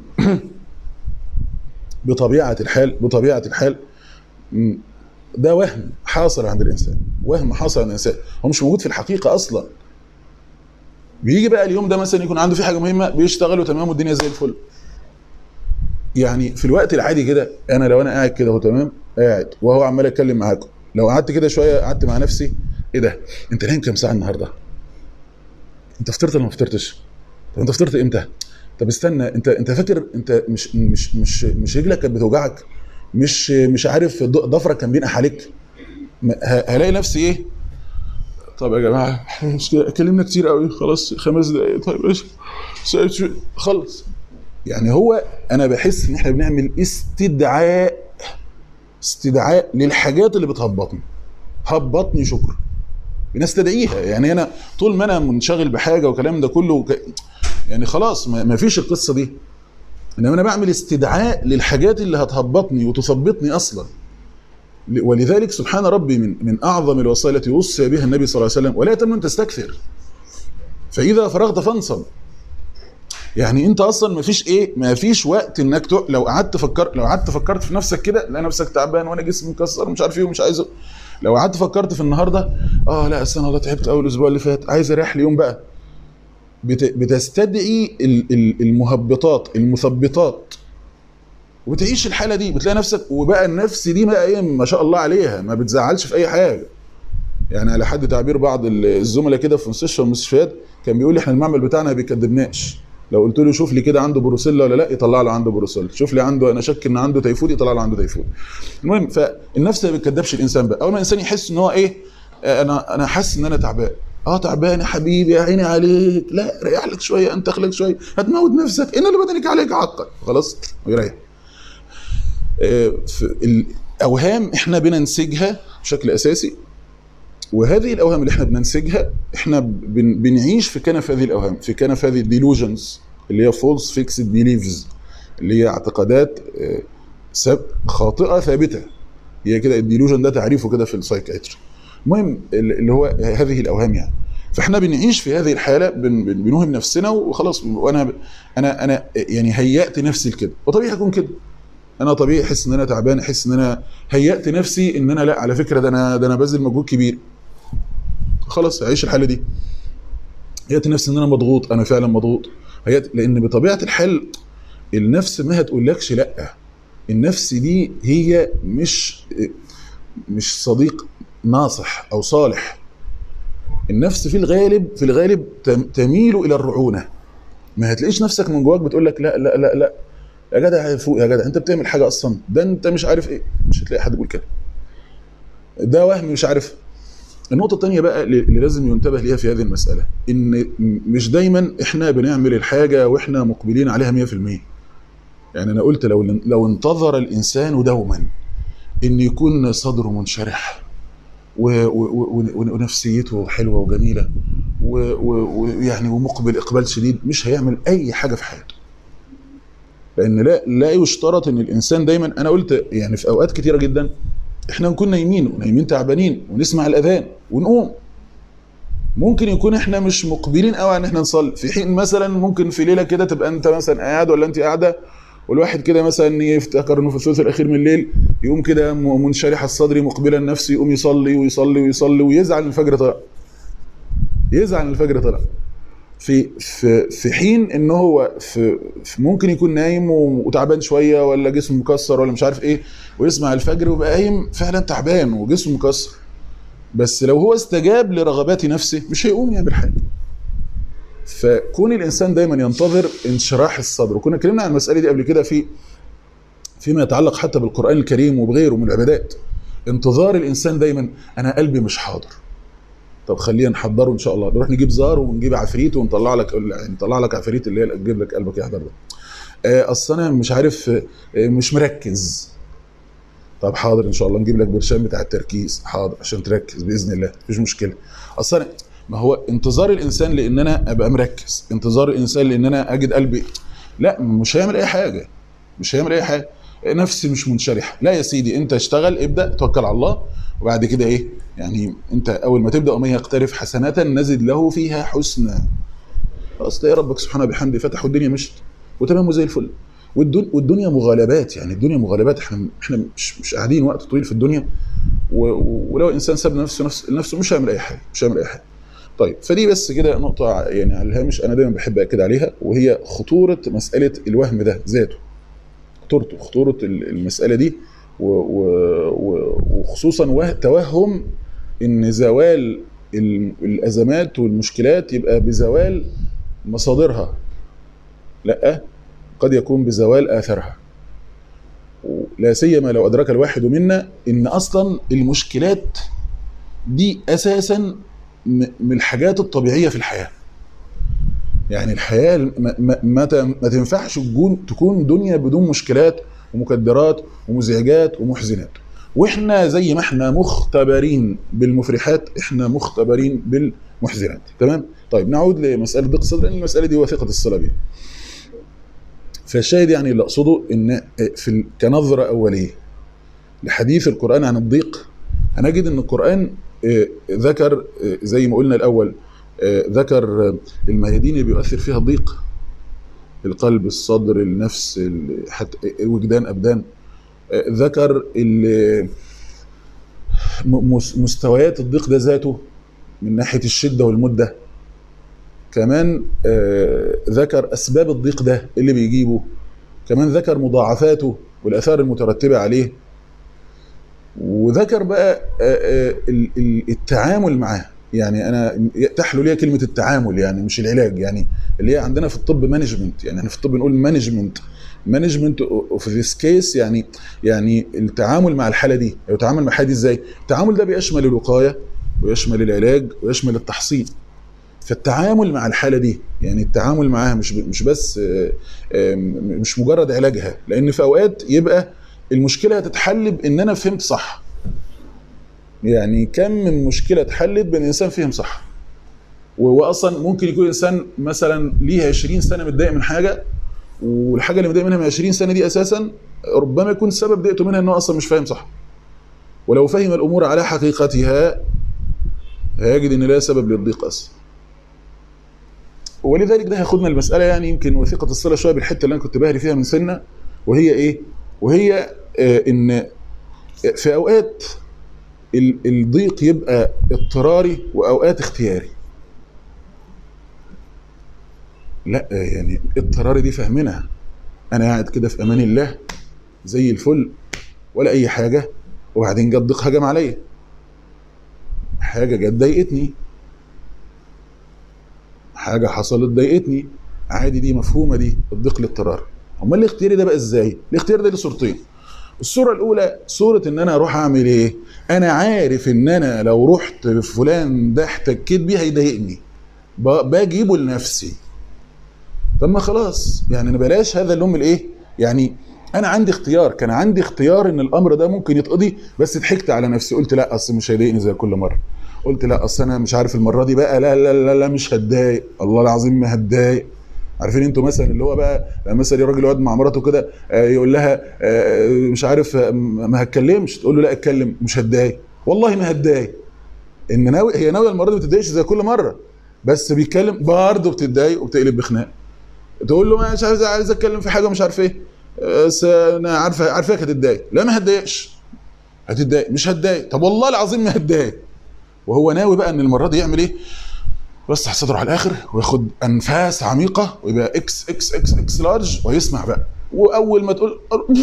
بطبيعه الحال بطبيعه الحال م، ده وهم حاصل عند الانسان وهم حاصل عند الانسان هو مش موجود في الحقيقه اصلا بيجي بقى اليوم ده مثلا يكون عنده في حاجه مهمه بيشتغلوا تمام والدنيا زي الفل يعني في الوقت العادي كده انا لو انا قاعد كده هو تمام قاعد وهو عمال اتكلم معاكم لو قعدت كده شويه قعدت مع نفسي ايه ده انت نايم كام ساعه النهارده انت فطرت ولا ما فطرتش طب انت فطرت امتى طب استنى انت انت فاكر انت مش مش مش مش رجلك كانت بتوجعك مش مش عارف ض- ضفرك كان بينقح عليك م- ه- هلاقي نفسي ايه طب يا جماعه مش كده اتكلمنا كتير قوي خلاص خمس دقايق طيب ماشي شوية- شوية. خلص يعني هو انا بحس ان احنا بنعمل استدعاء استدعاء للحاجات اللي بتهبطني هبطني شكر بنستدعيها يعني انا طول ما انا منشغل بحاجه والكلام ده كله وك... يعني خلاص ما ما فيش القصه دي انما انا بعمل استدعاء للحاجات اللي هتهبطني وتثبطني اصلا ل- ولذلك سبحان ربي من من اعظم الوصايا التي وصي بها النبي صلى الله عليه وسلم ولا تمنن تستكثر فاذا فرغت فانصب يعني انت اصلا ما فيش ايه ما فيش وقت انك تق... لو قعدت فكر لو قعدت فكرت في نفسك كده لا نفسك تعبان وانا جسمي مكسر ومش عارف ايه ومش عايز لو قعدت فكرت في النهارده اه لا اصل انا والله تعبت اول الاسبوع اللي فات عايز اريح لي يوم بقى بت... بتستدعي ال- ال- المهبطات المثبطات وبتعيش الحاله دي بتلاقي نفسك وبقى النفس دي بقى ايه ما شاء الله عليها ما بتزعلش في اي حاجه يعني على حد تعبير بعض ال- الزملاء كده في مستشفى من المستشفيات كان بيقول لي احنا المعمل بتاعنا ما بيكدبناش لو قلت له شوف لي كده عنده بروسيلا ولا لا يطلع له عنده بروسيلا شوف لي عنده انا شك ان عنده تيفود يطلع له عنده تيفود المهم فالنفس ما بتكدبش الانسان بقى اول ما الانسان يحس ان هو ايه آه، انا انا حاسس ان انا تعبان اه تعبان يا حبيبي يا عيني عليك لا ريح لك شويه انتخ لك شويه هتموت نفسك ان اللي بدنك عليك عقل خلاص ويريح آه، في الاوهام احنا بننسجها بشكل اساسي وهذه الاوهام اللي احنا بننسجها احنا بن بنعيش في كنف هذه الاوهام في كنف هذه الديلوجنز اللي هي فولس فيكسد بيليفز اللي هي اعتقادات آه، سب خاطئه ثابته هي كده الديلوجن ده تعريفه كده في السايكايتري المهم اللي هو هذه الاوهام يعني فاحنا بنعيش في هذه الحاله بن بن بنوهم نفسنا وخلاص وانا انا انا يعني هيأت نفسي لكده وطبيعي اكون كده انا طبيعي احس ان انا تعبان احس ان انا هيأت نفسي ان انا لا على فكره ده انا ده انا باذل مجهود كبير خلاص اعيش الحاله دي هيأت نفسي ان انا مضغوط انا فعلا مضغوط هيأت لان بطبيعه الحال النفس ما هتقولكش لا النفس دي هي مش مش صديق ناصح او صالح النفس في الغالب في الغالب تم- تميل الى الرعونه ما هتلاقيش نفسك من جواك بتقول لك لا لا لا لا يا جدع فوق يا جدع انت بتعمل حاجه اصلا ده انت مش عارف ايه مش هتلاقي حد يقول كده ده وهم مش عارف النقطة الثانية بقى اللي اللي لازم ينتبه ليها في هذه المسألة إن مش دايما إحنا بنعمل الحاجة وإحنا مقبلين عليها 100% يعني أنا قلت لو لو انتظر الإنسان دوما إن يكون صدره منشرح و- و- و- ونفسيته حلوة وجميلة و- و- ويعني ومقبل إقبال شديد مش هيعمل أي حاجة في حياته لأن لا لا يشترط إن الإنسان دايما أنا قلت يعني في أوقات كتيرة جدا احنا نكون نايمين ونايمين تعبانين ونسمع الاذان ونقوم ممكن يكون احنا مش مقبلين قوي ان احنا نصلي في حين مثلا ممكن في ليله كده تبقى انت مثلا قاعد ولا انت قاعده والواحد كده مثلا يفتكر انه في الثلث الاخير من الليل يقوم كده م- منشرح الصدر مقبلا نفسه يقوم يصلي ويصلي ويصلي ويزعل ان الفجر طلع يزعل ان الفجر طلع في في في حين ان هو في, في ممكن يكون نايم وتعبان شويه ولا جسمه مكسر ولا مش عارف ايه ويسمع الفجر ويبقى قايم فعلا تعبان وجسمه مكسر بس لو هو استجاب لرغبات نفسه مش هيقوم يعمل حاجه فكون الانسان دايما ينتظر انشراح الصدر وكنا اتكلمنا عن المساله دي قبل كده في فيما يتعلق حتى بالقران الكريم وبغيره من العبادات انتظار الانسان دايما انا قلبي مش حاضر طب خلينا نحضره ان شاء الله نروح نجيب زار ونجيب عفريت ونطلع لك نطلع لك عفريت اللي هي تجيب لك قلبك يحضر ده آه، اصل انا مش عارف آه، مش مركز طب حاضر ان شاء الله نجيب لك برشام بتاع التركيز حاضر عشان تركز باذن الله مفيش مشكله اصل أنا ما هو انتظار الانسان لان انا ابقى مركز انتظار الانسان لان انا اجد قلبي لا مش هيعمل اي حاجه مش هيعمل اي حاجه نفسي مش منشرحه لا يا سيدي انت اشتغل ابدا توكل على الله وبعد كده ايه يعني انت اول ما تبدا ومن يقترف حسنات نزد له فيها حسنا خلاص تلاقي ربك سبحانه بحمده فتح والدنيا مشت وتمام زي الفل والدن والدنيا مغالبات يعني الدنيا مغالبات احنا احنا مش مش قاعدين وقت طويل في الدنيا و- و- ولو انسان ساب نفسه نفس نفسه مش هيعمل اي حاجه مش هيعمل اي حاجه طيب فدي بس كده نقطه يعني على الهامش انا دايما بحب اكد عليها وهي خطوره مساله الوهم ده ذاته خطورته خطوره ال- المساله دي و- و- و- وخصوصا وه- توهم ان زوال ال- الازمات والمشكلات يبقى بزوال مصادرها لا قد يكون بزوال اثرها لا سيما لو ادرك الواحد منا ان اصلا المشكلات دي اساسا م- من الحاجات الطبيعيه في الحياه يعني الحياه ما, ما, ما ت- ما تنفعش تكون تكون دنيا بدون مشكلات ومكدرات ومزعجات ومحزنات واحنا زي ما احنا مختبرين بالمفرحات احنا مختبرين بالمحزنات تمام طيب نعود لمساله ضيق الصدر لان المساله دي وثيقه الصله بيها فالشاهد يعني اللي اقصده ان في ال- كنظره اوليه لحديث القران عن الضيق هنجد ان القران آه، ذكر آه، زي ما قلنا الاول آه، ذكر آه، الميادين اللي بيؤثر فيها الضيق القلب الصدر النفس ال- حتى وجدان ابدان آه، ذكر ال- م- مس- مستويات الضيق ده ذاته من ناحيه الشده والمده كمان آه، ذكر اسباب الضيق ده اللي بيجيبه كمان ذكر مضاعفاته والاثار المترتبه عليه وذكر بقى آه، آه، ال- ال- التعامل معاه يعني انا تحلو ليها كلمه التعامل يعني مش العلاج يعني اللي هي عندنا في الطب مانجمنت يعني احنا في الطب نقول مانجمنت مانجمنت اوف ذيس كيس يعني يعني التعامل مع الحاله دي او التعامل مع الحاله دي ازاي؟ التعامل ده بيشمل الوقايه ويشمل العلاج ويشمل التحصين فالتعامل مع الحاله دي يعني التعامل معاها مش مش بس آه، آه، مش مجرد علاجها لان في اوقات يبقى المشكله هتتحل بان انا فهمت صح يعني كم من مشكله اتحلت بين انسان فهم صح و- واصلا ممكن يكون انسان مثلا ليه 20 سنه متضايق من حاجه والحاجه اللي متضايق منها من 20 سنه دي اساسا ربما يكون سبب ضيقته منها انه اصلا مش فاهم صح ولو فهم الامور على حقيقتها هيجد ان لا سبب للضيق اصلا ولذلك ده هياخدنا المساله يعني يمكن وثيقه الصله شويه بالحته اللي انا كنت بهري فيها من سنه وهي ايه؟ وهي آه ان في اوقات ال- الضيق يبقى اضطراري واوقات اختياري لا آه، يعني اضطراري دي فاهمينها انا قاعد كده في امان الله زي الفل ولا اي حاجه وبعدين جت ضيق هجم عليا حاجه جت ضايقتني حاجه حصلت ضايقتني عادي دي مفهومه دي الضيق الاضطراري امال الاختياري ده بقى ازاي الاختيار ده له صورتين الصوره الاولى صوره ان انا اروح اعمل ايه انا عارف ان انا لو رحت فلان ده احتكيت بيه هيضايقني ب- بجيبه لنفسي طب ما خلاص يعني انا بلاش هذا اللوم الايه يعني انا عندي اختيار كان عندي اختيار ان الامر ده ممكن يتقضي بس ضحكت على نفسي قلت لا اصل مش هيضايقني زي كل مره قلت لا اصل انا مش عارف المره دي بقى لا لا لا, لا مش هتضايق الله العظيم ما هتضايق عارفين انتوا مثلا اللي هو بقى مثلا الراجل يقعد مع مراته كده آه، يقول لها آه، مش عارف آه، ما هتكلمش تقول له لا اتكلم مش هتضايق والله ما هتضايق ان ناوي هي ناويه المره دي ما بتتضايقش زي كل مره بس بيتكلم برضه بتتضايق وبتقلب بخناق تقول له مش عايز عايز اتكلم في حاجه مش عارف ايه بس انا عارفه عارفاك هتتضايق لا ما هتضايقش هتتضايق مش هتضايق طب والله العظيم ما هتضايق وهو ناوي بقى ان المره دي يعمل ايه يفتح صدره على الاخر وياخد انفاس عميقه ويبقى اكس اكس اكس اكس لارج ويسمع بقى واول ما تقول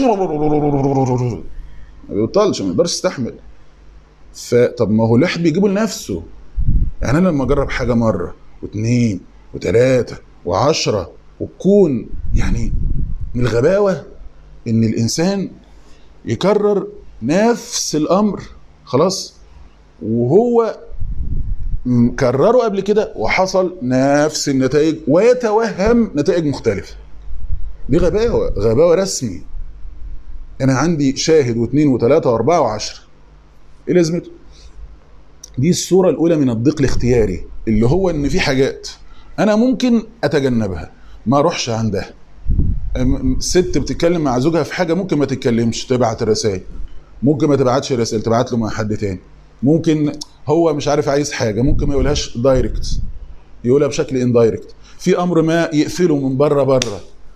ما بيبطلش ما يقدرش يستحمل فطب ما هو الواحد بيجيبه لنفسه يعني انا لما اجرب حاجه مره واثنين وثلاثه وعشرة وتكون يعني من الغباوه ان الانسان يكرر نفس الامر خلاص وهو م- كرره قبل كده وحصل نفس النتائج ويتوهم نتائج مختلفه دي غباوه غباوه رسمي انا عندي شاهد واثنين وثلاثه واربعه وعشره ايه لازمته دي الصوره الاولى من الضيق الاختياري اللي هو ان في حاجات انا ممكن اتجنبها ما اروحش عندها أم- أم- ست بتتكلم مع زوجها في حاجه ممكن ما تتكلمش تبعت رسائل ممكن ما تبعتش رسائل تبعت له مع حد تاني ممكن هو مش عارف عايز حاجه ممكن ما يقولهاش دايركت يقولها بشكل اندايركت في امر ما يقفله من بره بره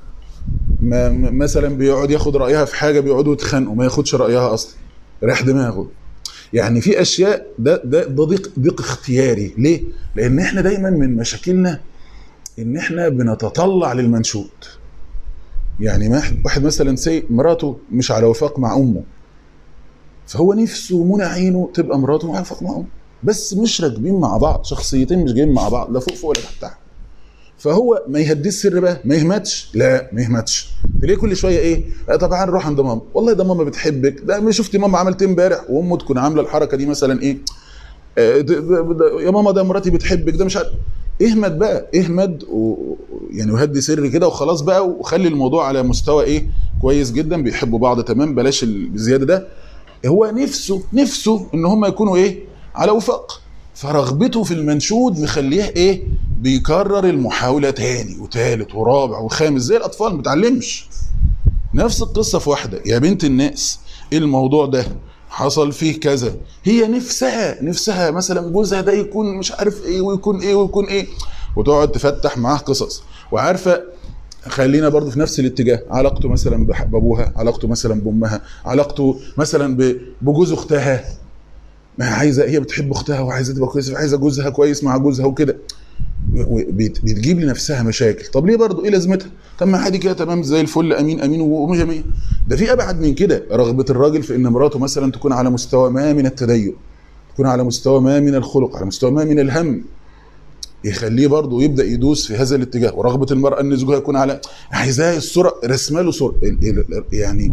ما م- مثلا بيقعد ياخد رايها في حاجه بيقعدوا يتخانقوا ما ياخدش رايها اصلا رايح دماغه يعني في اشياء ده ده ده ضيق ضيق اختياري ليه؟ لان احنا دايما من مشاكلنا ان احنا بنتطلع للمنشود يعني ما- واحد مثلا سي مراته مش على وفاق مع امه فهو نفسه منى عينه تبقى مراته على وفاق مع امه بس مش راكبين مع بعض شخصيتين مش جايين مع بعض لا فوق فوق ولا تحت تحت فهو ما يهديش السر بقى ما يهمتش لا ما يهمتش تلاقيه كل شويه ايه آه طبعا نروح عند ماما والله ده ماما بتحبك ده ما شفتي ماما عملت إيه امبارح وامه تكون عامله الحركه دي مثلا ايه آه، ده- ده- ده- يا ماما ده مراتي بتحبك ده مش عارف اهمد بقى اهمد و... يعني وهدي سر كده وخلاص بقى وخلي الموضوع على مستوى ايه كويس جدا بيحبوا بعض تمام بلاش الزياده ده هو نفسه نفسه ان هم يكونوا ايه على وفاق فرغبته في المنشود مخليه ايه بيكرر المحاوله تاني وتالت ورابع وخامس زي الاطفال ما بتعلمش نفس القصه في واحده يا بنت الناس إيه الموضوع ده حصل فيه كذا هي نفسها نفسها مثلا جوزها ده يكون مش عارف ايه ويكون ايه ويكون ايه وتقعد تفتح معاه قصص وعارفه خلينا برضو في نفس الاتجاه علاقته مثلا بح- بابوها علاقته مثلا بامها علاقته مثلا ب- بجوز اختها ما هي عايزه هي بتحب اختها وعايزه تبقى كويسه وعايزه جوزها كويس مع جوزها وكده و- بت- بتجيب لنفسها مشاكل طب ليه برضو ايه لازمتها طب ما عادي كده تمام زي الفل امين امين ومش امين ده في ابعد من كده رغبه الراجل في ان مراته مثلا تكون على مستوى ما من التدين تكون على مستوى ما من الخلق على مستوى ما من الهم يخليه برضه يبدا يدوس في هذا الاتجاه ورغبه المراه ان زوجها يكون على عايزاه الصوره رسمه له صوره ال- ال- يعني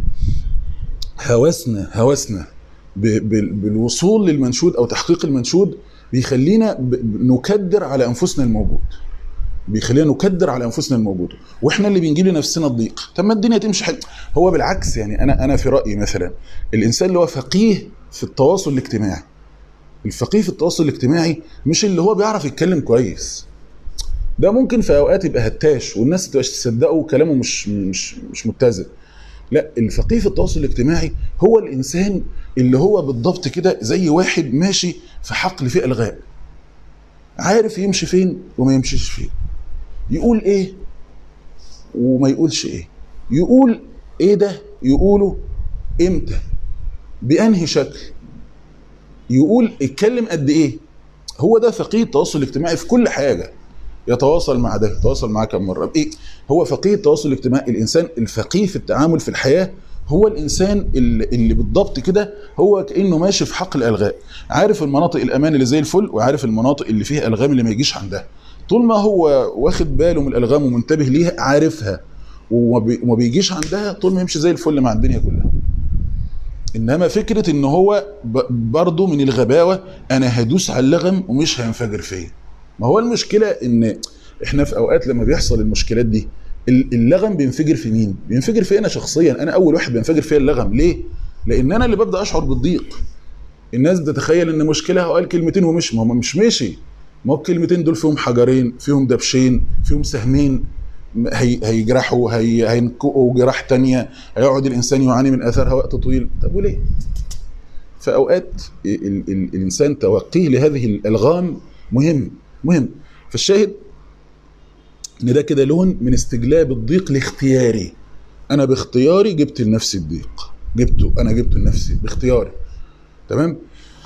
هوسنا هوسنا ب- بال- بالوصول للمنشود او تحقيق المنشود بيخلينا ب- ب- نكدر على انفسنا الموجود بيخلينا نكدر على انفسنا الموجود واحنا اللي بنجيب لنفسنا الضيق طب ما الدنيا تمشي حلو هو بالعكس يعني انا انا في رايي مثلا الانسان اللي هو فقيه في التواصل الاجتماعي الفقيه في التواصل الاجتماعي مش اللي هو بيعرف يتكلم كويس ده ممكن في اوقات يبقى هتاش والناس تبقاش تصدقه كلامه مش مش مش متزن لا الفقيه في التواصل الاجتماعي هو الانسان اللي هو بالضبط كده زي واحد ماشي في حقل فيه الغاء عارف يمشي فين وما يمشيش فين يقول ايه وما يقولش ايه يقول ايه ده يقوله امتى بانهي شكل يقول اتكلم قد ايه هو ده فقيه التواصل الاجتماعي في كل حاجه يتواصل مع ده يتواصل معاه كم مره بايه هو فقيه التواصل الاجتماعي الانسان الفقيه في التعامل في الحياه هو الانسان اللي, اللي بالضبط كده هو كانه ماشي في حقل الغاء عارف المناطق الامان اللي زي الفل وعارف المناطق اللي فيها الغام اللي ما يجيش عندها طول ما هو واخد باله من الالغام ومنتبه ليها عارفها وما بيجيش عندها طول ما يمشي زي الفل مع الدنيا كلها انما فكره ان هو برضه من الغباوه انا هدوس على اللغم ومش هينفجر فيا ما هو المشكله ان احنا في اوقات لما بيحصل المشكلات دي اللغم بينفجر في مين بينفجر في انا شخصيا انا اول واحد بينفجر فيا اللغم ليه لان انا اللي ببدا اشعر بالضيق الناس بتتخيل ان مشكله هو قال كلمتين ومش ما هو مش ماشي ما هو الكلمتين دول فيهم حجرين فيهم دبشين فيهم سهمين هي هيجرحوا هي هينكؤوا جراح تانية هيقعد الانسان يعاني من اثارها وقت طويل طب وليه في اوقات ال ال الانسان توقيه لهذه الالغام مهم مهم فالشاهد ان ده كده لون من استجلاب الضيق لاختياري انا باختياري جبت لنفسي الضيق جبته انا جبته لنفسي باختياري تمام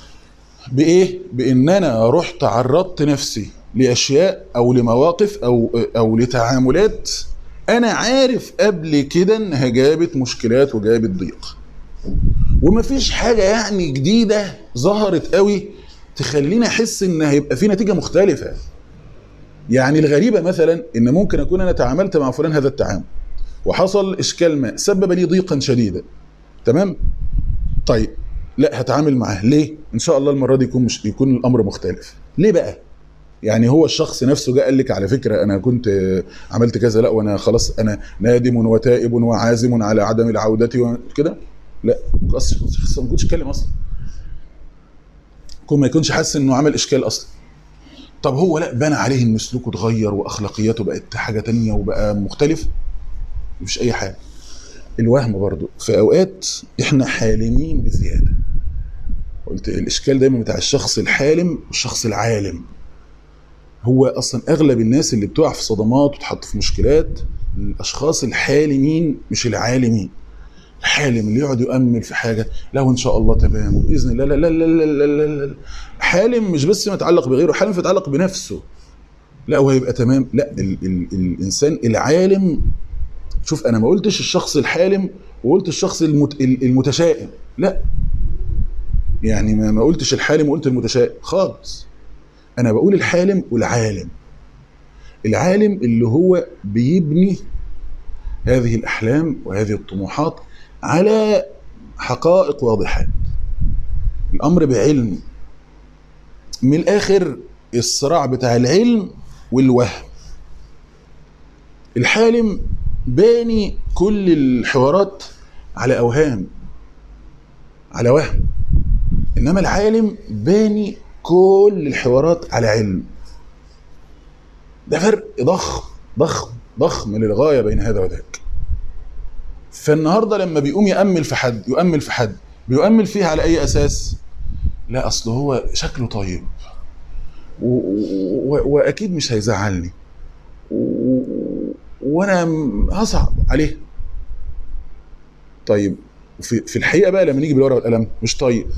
بايه بان انا رحت عرضت نفسي لاشياء او لمواقف او او لتعاملات انا عارف قبل كده انها جابت مشكلات وجابت ضيق ومفيش حاجه يعني جديده ظهرت قوي تخليني احس ان هيبقى في نتيجه مختلفه يعني الغريبه مثلا ان ممكن اكون انا تعاملت مع فلان هذا التعامل وحصل اشكال ما سبب لي ضيقا شديدا تمام طيب لا هتعامل معاه ليه ان شاء الله المره دي يكون مش يكون الامر مختلف ليه بقى يعني هو الشخص نفسه جه قال لك على فكره انا كنت عملت كذا لا وانا خلاص انا نادم وتائب وعازم على عدم العوده كده لا اصلا ما كنتش اتكلم اصلا كون ما يكونش حاسس انه عمل اشكال اصلا طب هو لا بنى عليه ان سلوكه اتغير واخلاقياته بقت حاجه تانية وبقى مختلف مفيش اي حاجه الوهم برضو في اوقات احنا حالمين بزياده قلت الاشكال دايما بتاع الشخص الحالم والشخص العالم هو اصلا اغلب الناس اللي بتقع في صدمات وتحط في مشكلات الاشخاص الحالمين مش العالمين الحالم اللي يقعد يؤمل في حاجه لو ان شاء الله تمام وباذن الله لا لا لا لا لا لا, لا. حالم مش بس متعلق بغيره حالم متعلق بنفسه لا هو هيبقى تمام لا ال ال الانسان العالم شوف انا ما قلتش الشخص الحالم وقلت الشخص المت المتشائم لا يعني ما ما قلتش الحالم وقلت المتشائم خالص انا بقول الحالم والعالم العالم اللي هو بيبني هذه الاحلام وهذه الطموحات على حقائق واضحات الامر بعلم من الاخر الصراع بتاع العلم والوهم الحالم باني كل الحوارات على اوهام على وهم انما العالم باني كل الحوارات على علم ده فرق ضخم ضخم ضخم للغايه بين هذا وذاك فالنهارده لما بيقوم يأمل في حد يؤمل في حد بيؤمل فيه على اي اساس لا اصل هو شكله طيب و... و... واكيد مش هيزعلني و... وانا هصعب عليه طيب في, في الحقيقه بقى لما نيجي بالورقه والقلم مش طيب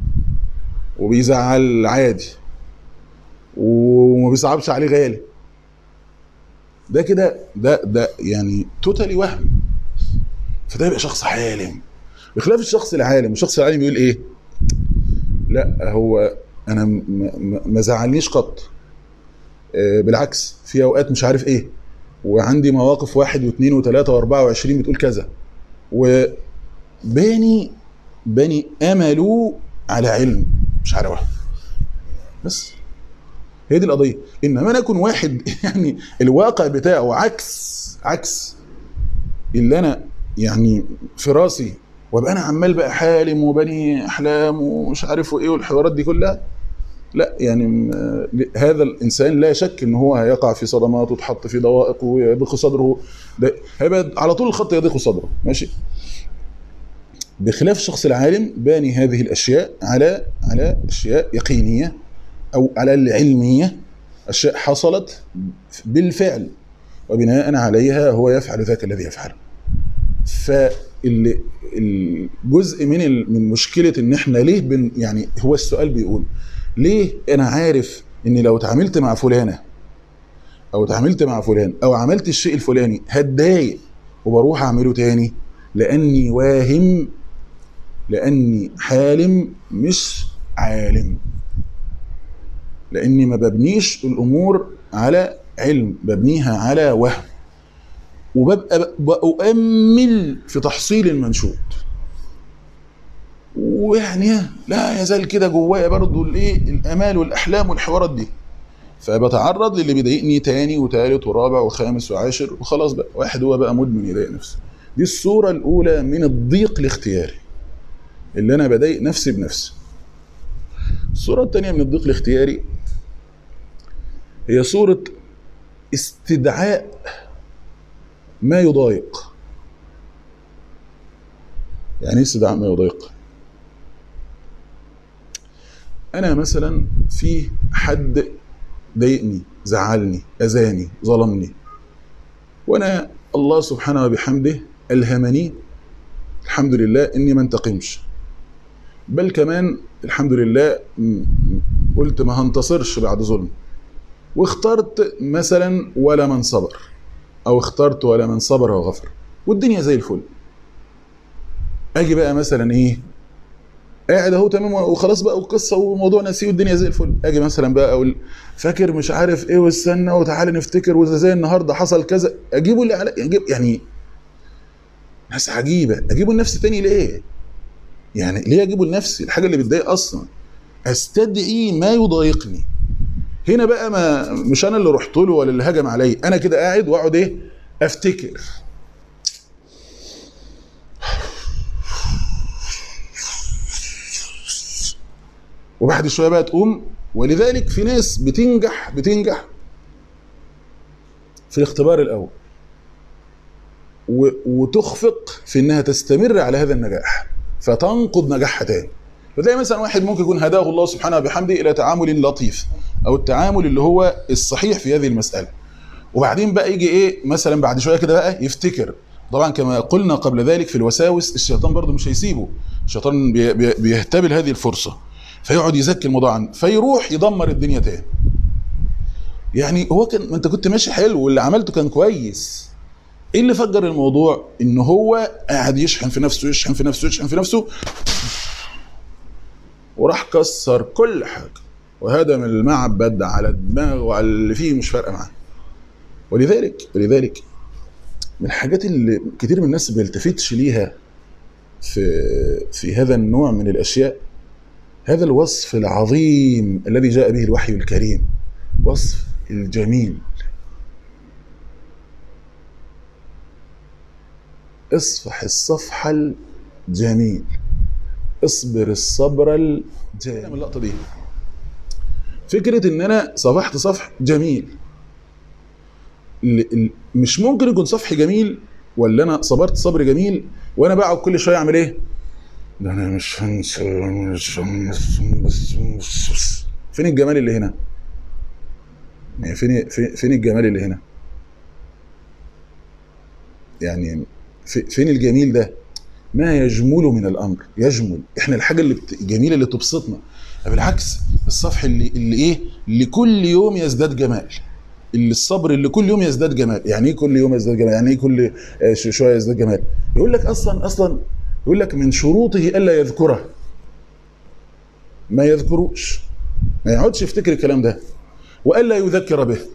وبيزعل عادي وما بيصعبش عليه غالي ده كده ده ده يعني توتالي وهم فده يبقى شخص حالم بخلاف الشخص العالم الشخص العالم يقول ايه لا هو انا ما زعلنيش قط آه بالعكس في اوقات مش عارف ايه وعندي مواقف واحد واثنين وثلاثة واربعة وعشرين بتقول كذا وباني بني امله على علم مش على وهم بس هي دي القضيه انما انا اكون واحد يعني الواقع بتاعه عكس عكس اللي انا يعني في راسي وابقى انا عمال بقى حالم وبني احلام ومش عارف ايه والحوارات دي كلها لا يعني م- هذا الانسان لا شك ان هو هيقع في صدمات وتحط في ضوائق ويضيق صدره ده هيبقى على طول الخط يضيق صدره ماشي بخلاف الشخص العالم باني هذه الاشياء على على اشياء يقينيه او على العلميه اشياء حصلت بالفعل وبناء عليها هو يفعل ذاك الذي يفعله فالجزء من ال- من مشكله ان احنا ليه بن يعني هو السؤال بيقول ليه انا عارف اني لو اتعاملت مع فلانه او اتعاملت مع فلان او عملت الشيء الفلاني هتضايق وبروح اعمله تاني لاني واهم لاني حالم مش عالم لاني ما ببنيش الامور على علم ببنيها على وهم وببقى بأؤمل في تحصيل المنشود ويعني لا يزال كده جوايا برضو الايه الامال والاحلام والحوارات دي فبتعرض للي بيضايقني تاني وتالت ورابع وخامس وعاشر وخلاص بقى واحد هو بقى مدمن يضايق نفسه دي الصورة الأولى من الضيق الاختياري اللي أنا بضايق نفسي بنفسي الصورة الثانية من الضيق الاختياري هي صورة استدعاء ما يضايق يعني ايه استدعاء ما يضايق انا مثلا في حد ضايقني زعلني اذاني ظلمني وانا الله سبحانه وبحمده الهمني الحمد لله اني ما انتقمش بل كمان الحمد لله م- قلت ما هنتصرش بعد ظلم واخترت مثلا ولا من صبر او اخترت ولا من صبر وغفر والدنيا زي الفل اجي بقى مثلا ايه قاعد اهو تمام وخلاص بقى والقصه وموضوع نسيه والدنيا زي الفل اجي مثلا بقى اقول فاكر مش عارف ايه واستنى وتعالى نفتكر وزي النهارده حصل كذا اجيبه اللي على اجيب يعني ناس عجيبه اجيبه لنفسي تاني ليه؟ يعني ليه اجيبه لنفسي الحاجه اللي بتضايق اصلا استدعي ما يضايقني هنا بقى ما مش انا اللي رحت له ولا اللي هجم عليا انا كده قاعد واقعد ايه افتكر وبعد شويه بقى تقوم ولذلك في ناس بتنجح بتنجح في الاختبار الاول و- وتخفق في انها تستمر على هذا النجاح فتنقض نجاحها تاني فتلاقي مثلا واحد ممكن يكون هداه الله سبحانه وبحمده الى تعامل لطيف او التعامل اللي هو الصحيح في هذه المساله وبعدين بقى يجي ايه مثلا بعد شويه كده بقى يفتكر طبعا كما قلنا قبل ذلك في الوساوس الشيطان برضه مش هيسيبه الشيطان بي- بي- بيهتبل هذه الفرصه فيقعد يزكي الموضوع عنه فيروح يدمر الدنيا تاني يعني هو كان ما انت كنت ماشي حلو واللي عملته كان كويس ايه اللي فجر الموضوع ان هو قاعد يشحن في نفسه يشحن في نفسه يشحن في نفسه وراح كسر كل حاجه وهدم المعبد على دماغه وعلى اللي فيه مش فارقه معاه ولذلك ولذلك من الحاجات اللي كتير من الناس بيلتفتش ليها في في هذا النوع من الاشياء هذا الوصف العظيم الذي جاء به الوحي الكريم وصف الجميل اصفح الصفح الجميل اصبر الصبر الجميل من اللقطه دي فكره ان انا صفحت صفح جميل ال- ال- مش ممكن يكون صفح جميل ولا انا صبرت صبر جميل وانا بقعد كل شويه اعمل ايه ده انا مش هنسى مش هنسى- فين الجمال اللي هنا يعني فين فين فين الجمال اللي هنا يعني في- فين الجميل ده ما يجمل من الامر يجمل احنا الحاجه اللي بت... الجميله اللي تبسطنا بالعكس الصفح اللي اللي ايه اللي كل يوم يزداد جمال اللي الصبر اللي كل يوم يزداد جمال يعني ايه كل يوم يزداد جمال يعني ايه كل آه، ش- شويه يزداد جمال يقول لك اصلا اصلا يقول لك من شروطه الا يذكره ما يذكروش ما يقعدش يفتكر الكلام ده والا يذكر به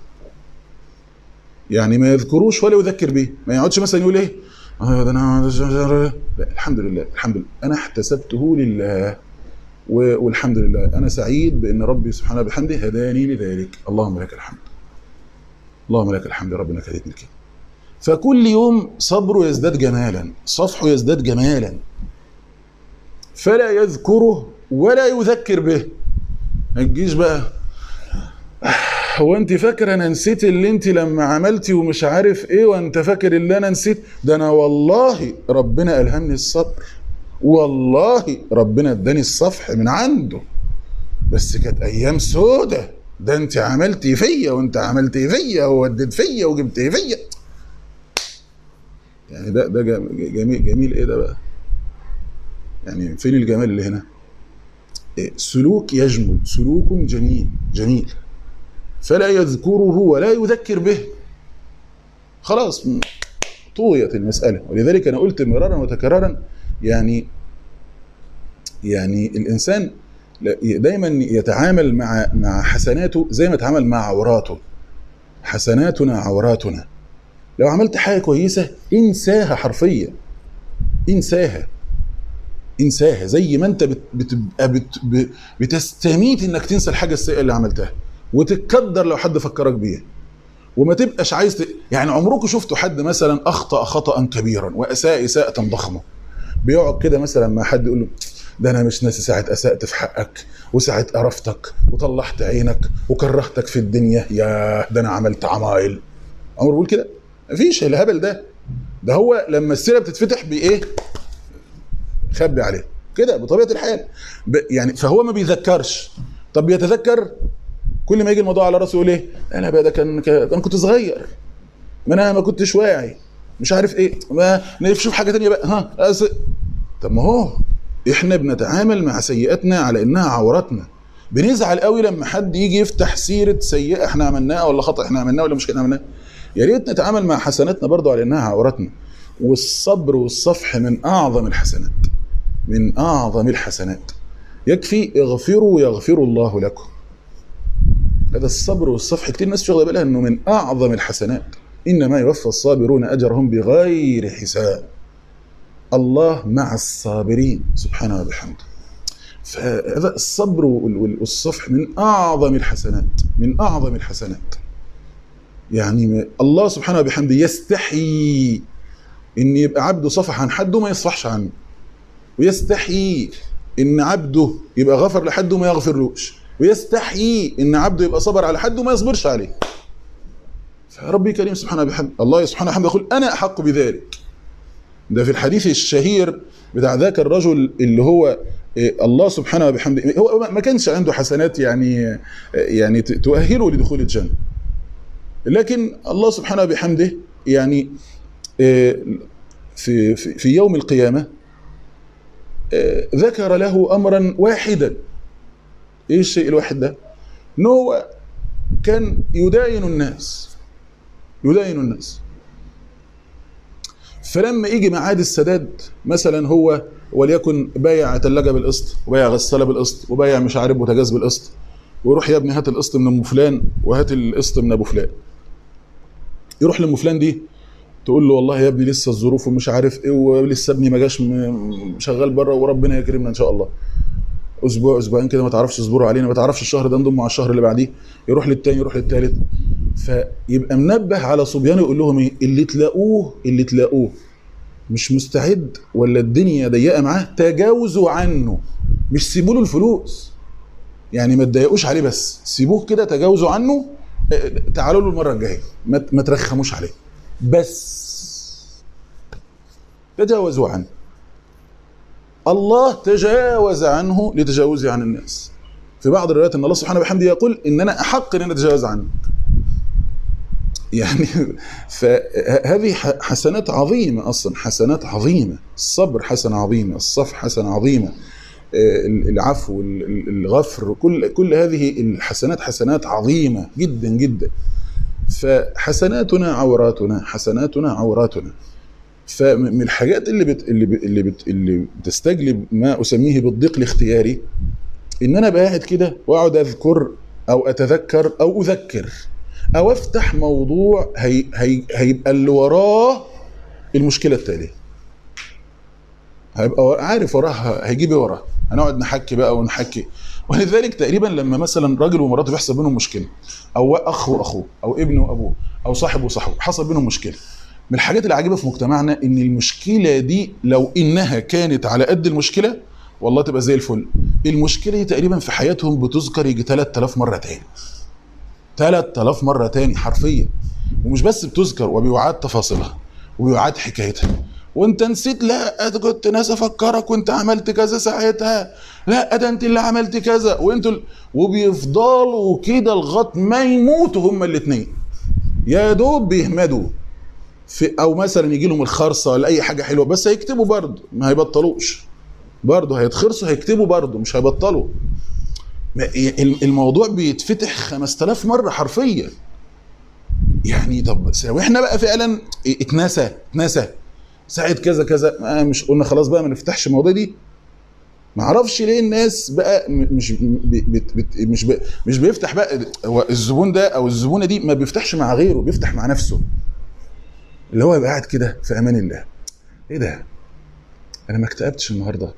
يعني ما يذكروش ولا يذكر به ما يقعدش مثلا يقول ايه اه ده انا لا الحمد لله الحمد لله انا احتسبته لله و- والحمد لله انا سعيد بان ربي سبحانه وبحمده هداني لذلك اللهم لك الحمد اللهم لك الحمد يا رب انك هديتني كده فكل يوم صبره يزداد جمالا صفحه يزداد جمالا فلا يذكره ولا يذكر به ما تجيش بقى هو انت فاكر انا نسيت اللي انت لما عملتي ومش عارف ايه وانت فاكر اللي انا نسيت ده انا والله ربنا الهمني الصبر والله ربنا اداني الصفح من عنده بس كانت ايام سودة ده انت عملتي فيا وانت عملتي فيا ووديت فيا وجبت فيا يعني ده ده جميل جميل ايه ده بقى يعني فين الجمال اللي هنا إيه سلوك يجمل سلوك جميل جميل فلا يذكره ولا يذكر به خلاص طويت المسألة ولذلك أنا قلت مرارا وتكرارا يعني يعني الإنسان دايما يتعامل مع مع حسناته زي ما يتعامل مع عوراته حسناتنا عوراتنا لو عملت حاجة كويسة انساها حرفيا انساها انساها زي ما انت بتبقى بت بت بتستميت انك تنسى الحاجة السيئة اللي عملتها وتتكدر لو حد فكرك بيها وما تبقاش عايز ت... يعني عمركم شفتوا حد مثلا اخطا خطا كبيرا واساء اساءه ضخمه بيقعد كده مثلا مع حد يقول له ده انا مش ناسي ساعه اسات في حقك وساعه قرفتك وطلعت عينك وكرهتك في الدنيا يا ده انا عملت عمايل عمره بيقول كده مفيش الهبل ده ده هو لما السيره بتتفتح بايه خبي عليه كده بطبيعه الحال ب... يعني فهو ما بيذكرش طب بيتذكر كل ما يجي الموضوع على راسه يقول ايه انا بقى ده كان انا كنت صغير ما انا ما كنتش واعي مش عارف ايه ما نشوف حاجه تانية بقى ها أس... طب ما هو احنا بنتعامل مع سيئاتنا على انها عوراتنا بنزعل قوي لما حد يجي يفتح سيره سيئه احنا عملناها ولا خطا احنا عملناه ولا مشكله عملناه يا ريت نتعامل مع حسناتنا برضو على انها عوراتنا والصبر والصفح من اعظم الحسنات من اعظم الحسنات يكفي اغفروا يغفر الله لكم هذا الصبر والصفح كتير ناس شغله بالها انه من اعظم الحسنات انما يوفى الصابرون اجرهم بغير حساب الله مع الصابرين سبحانه وبحمده فهذا الصبر والصفح من اعظم الحسنات من اعظم الحسنات يعني الله سبحانه وبحمده يستحي ان يبقى عبده صفح عن حد وما يصفحش عنه ويستحي ان عبده يبقى غفر لحد وما يغفرلوش ويستحيي ان عبده يبقى صبر على حد وما يصبرش عليه فربي كريم سبحانه بحمد الله سبحانه وبحمده يقول انا احق بذلك ده في الحديث الشهير بتاع ذاك الرجل اللي هو الله سبحانه وبحمده هو ما كانش عنده حسنات يعني يعني تؤهله لدخول الجنه لكن الله سبحانه وبحمده يعني في في يوم القيامه ذكر له امرا واحدا ايه الشيء الواحد ده ان هو كان يداين الناس يداين الناس فلما يجي ميعاد السداد مثلا هو وليكن بايع ثلاجه بالقسط وبايع غساله بالقسط وبايع مش عارف بوتاجاز بالقسط ويروح يا ابني هات القسط من ام فلان وهات القسط من ابو فلان يروح لام فلان دي تقول له والله يا ابني لسه الظروف ومش عارف ايه ولسه ابني ما جاش شغال بره وربنا يكرمنا ان شاء الله اسبوع اسبوعين كده ما تعرفش تصبروا علينا ما تعرفش الشهر ده نضمه على الشهر اللي بعديه يروح للتاني يروح للتالت فيبقى منبه على صبيانه يقول لهم ايه اللي تلاقوه اللي تلاقوه مش مستعد ولا الدنيا ضيقه معاه تجاوزوا عنه مش سيبوا له الفلوس يعني ما تضايقوش عليه بس سيبوه كده تجاوزوا عنه تعالوا له المره الجايه ما ترخموش عليه بس تجاوزوا عنه الله تجاوز عنه لتجاوزه عن الناس في بعض الروايات ان الله سبحانه وبحمده يقول ان انا احق ان انا اتجاوز عنك يعني فهذه حسنات عظيمه اصلا حسنات عظيمه الصبر حسنه عظيمه الصف حسنه عظيمه العفو الغفر كل كل هذه الحسنات حسنات عظيمه جدا جدا فحسناتنا عوراتنا حسناتنا عوراتنا فمن الحاجات اللي بت اللي بت اللي, بت اللي بتستجلب ما اسميه بالضيق الاختياري ان انا قاعد كده واقعد اذكر او اتذكر او اذكر او افتح موضوع هي هي هيبقى اللي وراه المشكله التاليه هيبقى عارف وراها هيجيب ايه وراها هنقعد نحكي بقى ونحكي ولذلك تقريبا لما مثلا راجل ومراته بيحصل بينهم مشكله او اخ واخوه او ابن وابوه او صاحب وصاحبه حصل بينهم مشكله من الحاجات العجيبه في مجتمعنا ان المشكله دي لو انها كانت على قد المشكله والله تبقى زي الفل المشكله دي تقريبا في حياتهم بتذكر يجي 3000 مره تاني 3000 مره تاني حرفيا ومش بس بتذكر وبيعاد تفاصيلها وبيعاد حكايتها وانت نسيت لا ده كنت ناس افكرك وانت عملت كذا ساعتها لا ده انت اللي عملت كذا وانتوا ال... وبيفضلوا كده لغايه ما يموتوا هما الاثنين يا دوب بيهمدوا في او مثلا يجي لهم الخرصه ولا اي حاجه حلوه بس هيكتبوا برضه ما هيبطلوش برضه هيتخرصوا هيكتبوا برضه مش هيبطلوا ما- الموضوع بيتفتح 5000 مره حرفيا يعني طب لو احنا بقى فعلا اتنسى اتنسى ساعة كذا كذا آه مش قلنا خلاص بقى ما نفتحش المواضيع دي ما اعرفش ليه الناس بقى م- مش بي- بت بت مش بي مش بيفتح بقى هو الزبون ده او الزبونه دي ما بيفتحش مع غيره بيفتح مع نفسه اللي هو يبقى قاعد كده في امان الله ايه ده انا ما اكتئبتش النهارده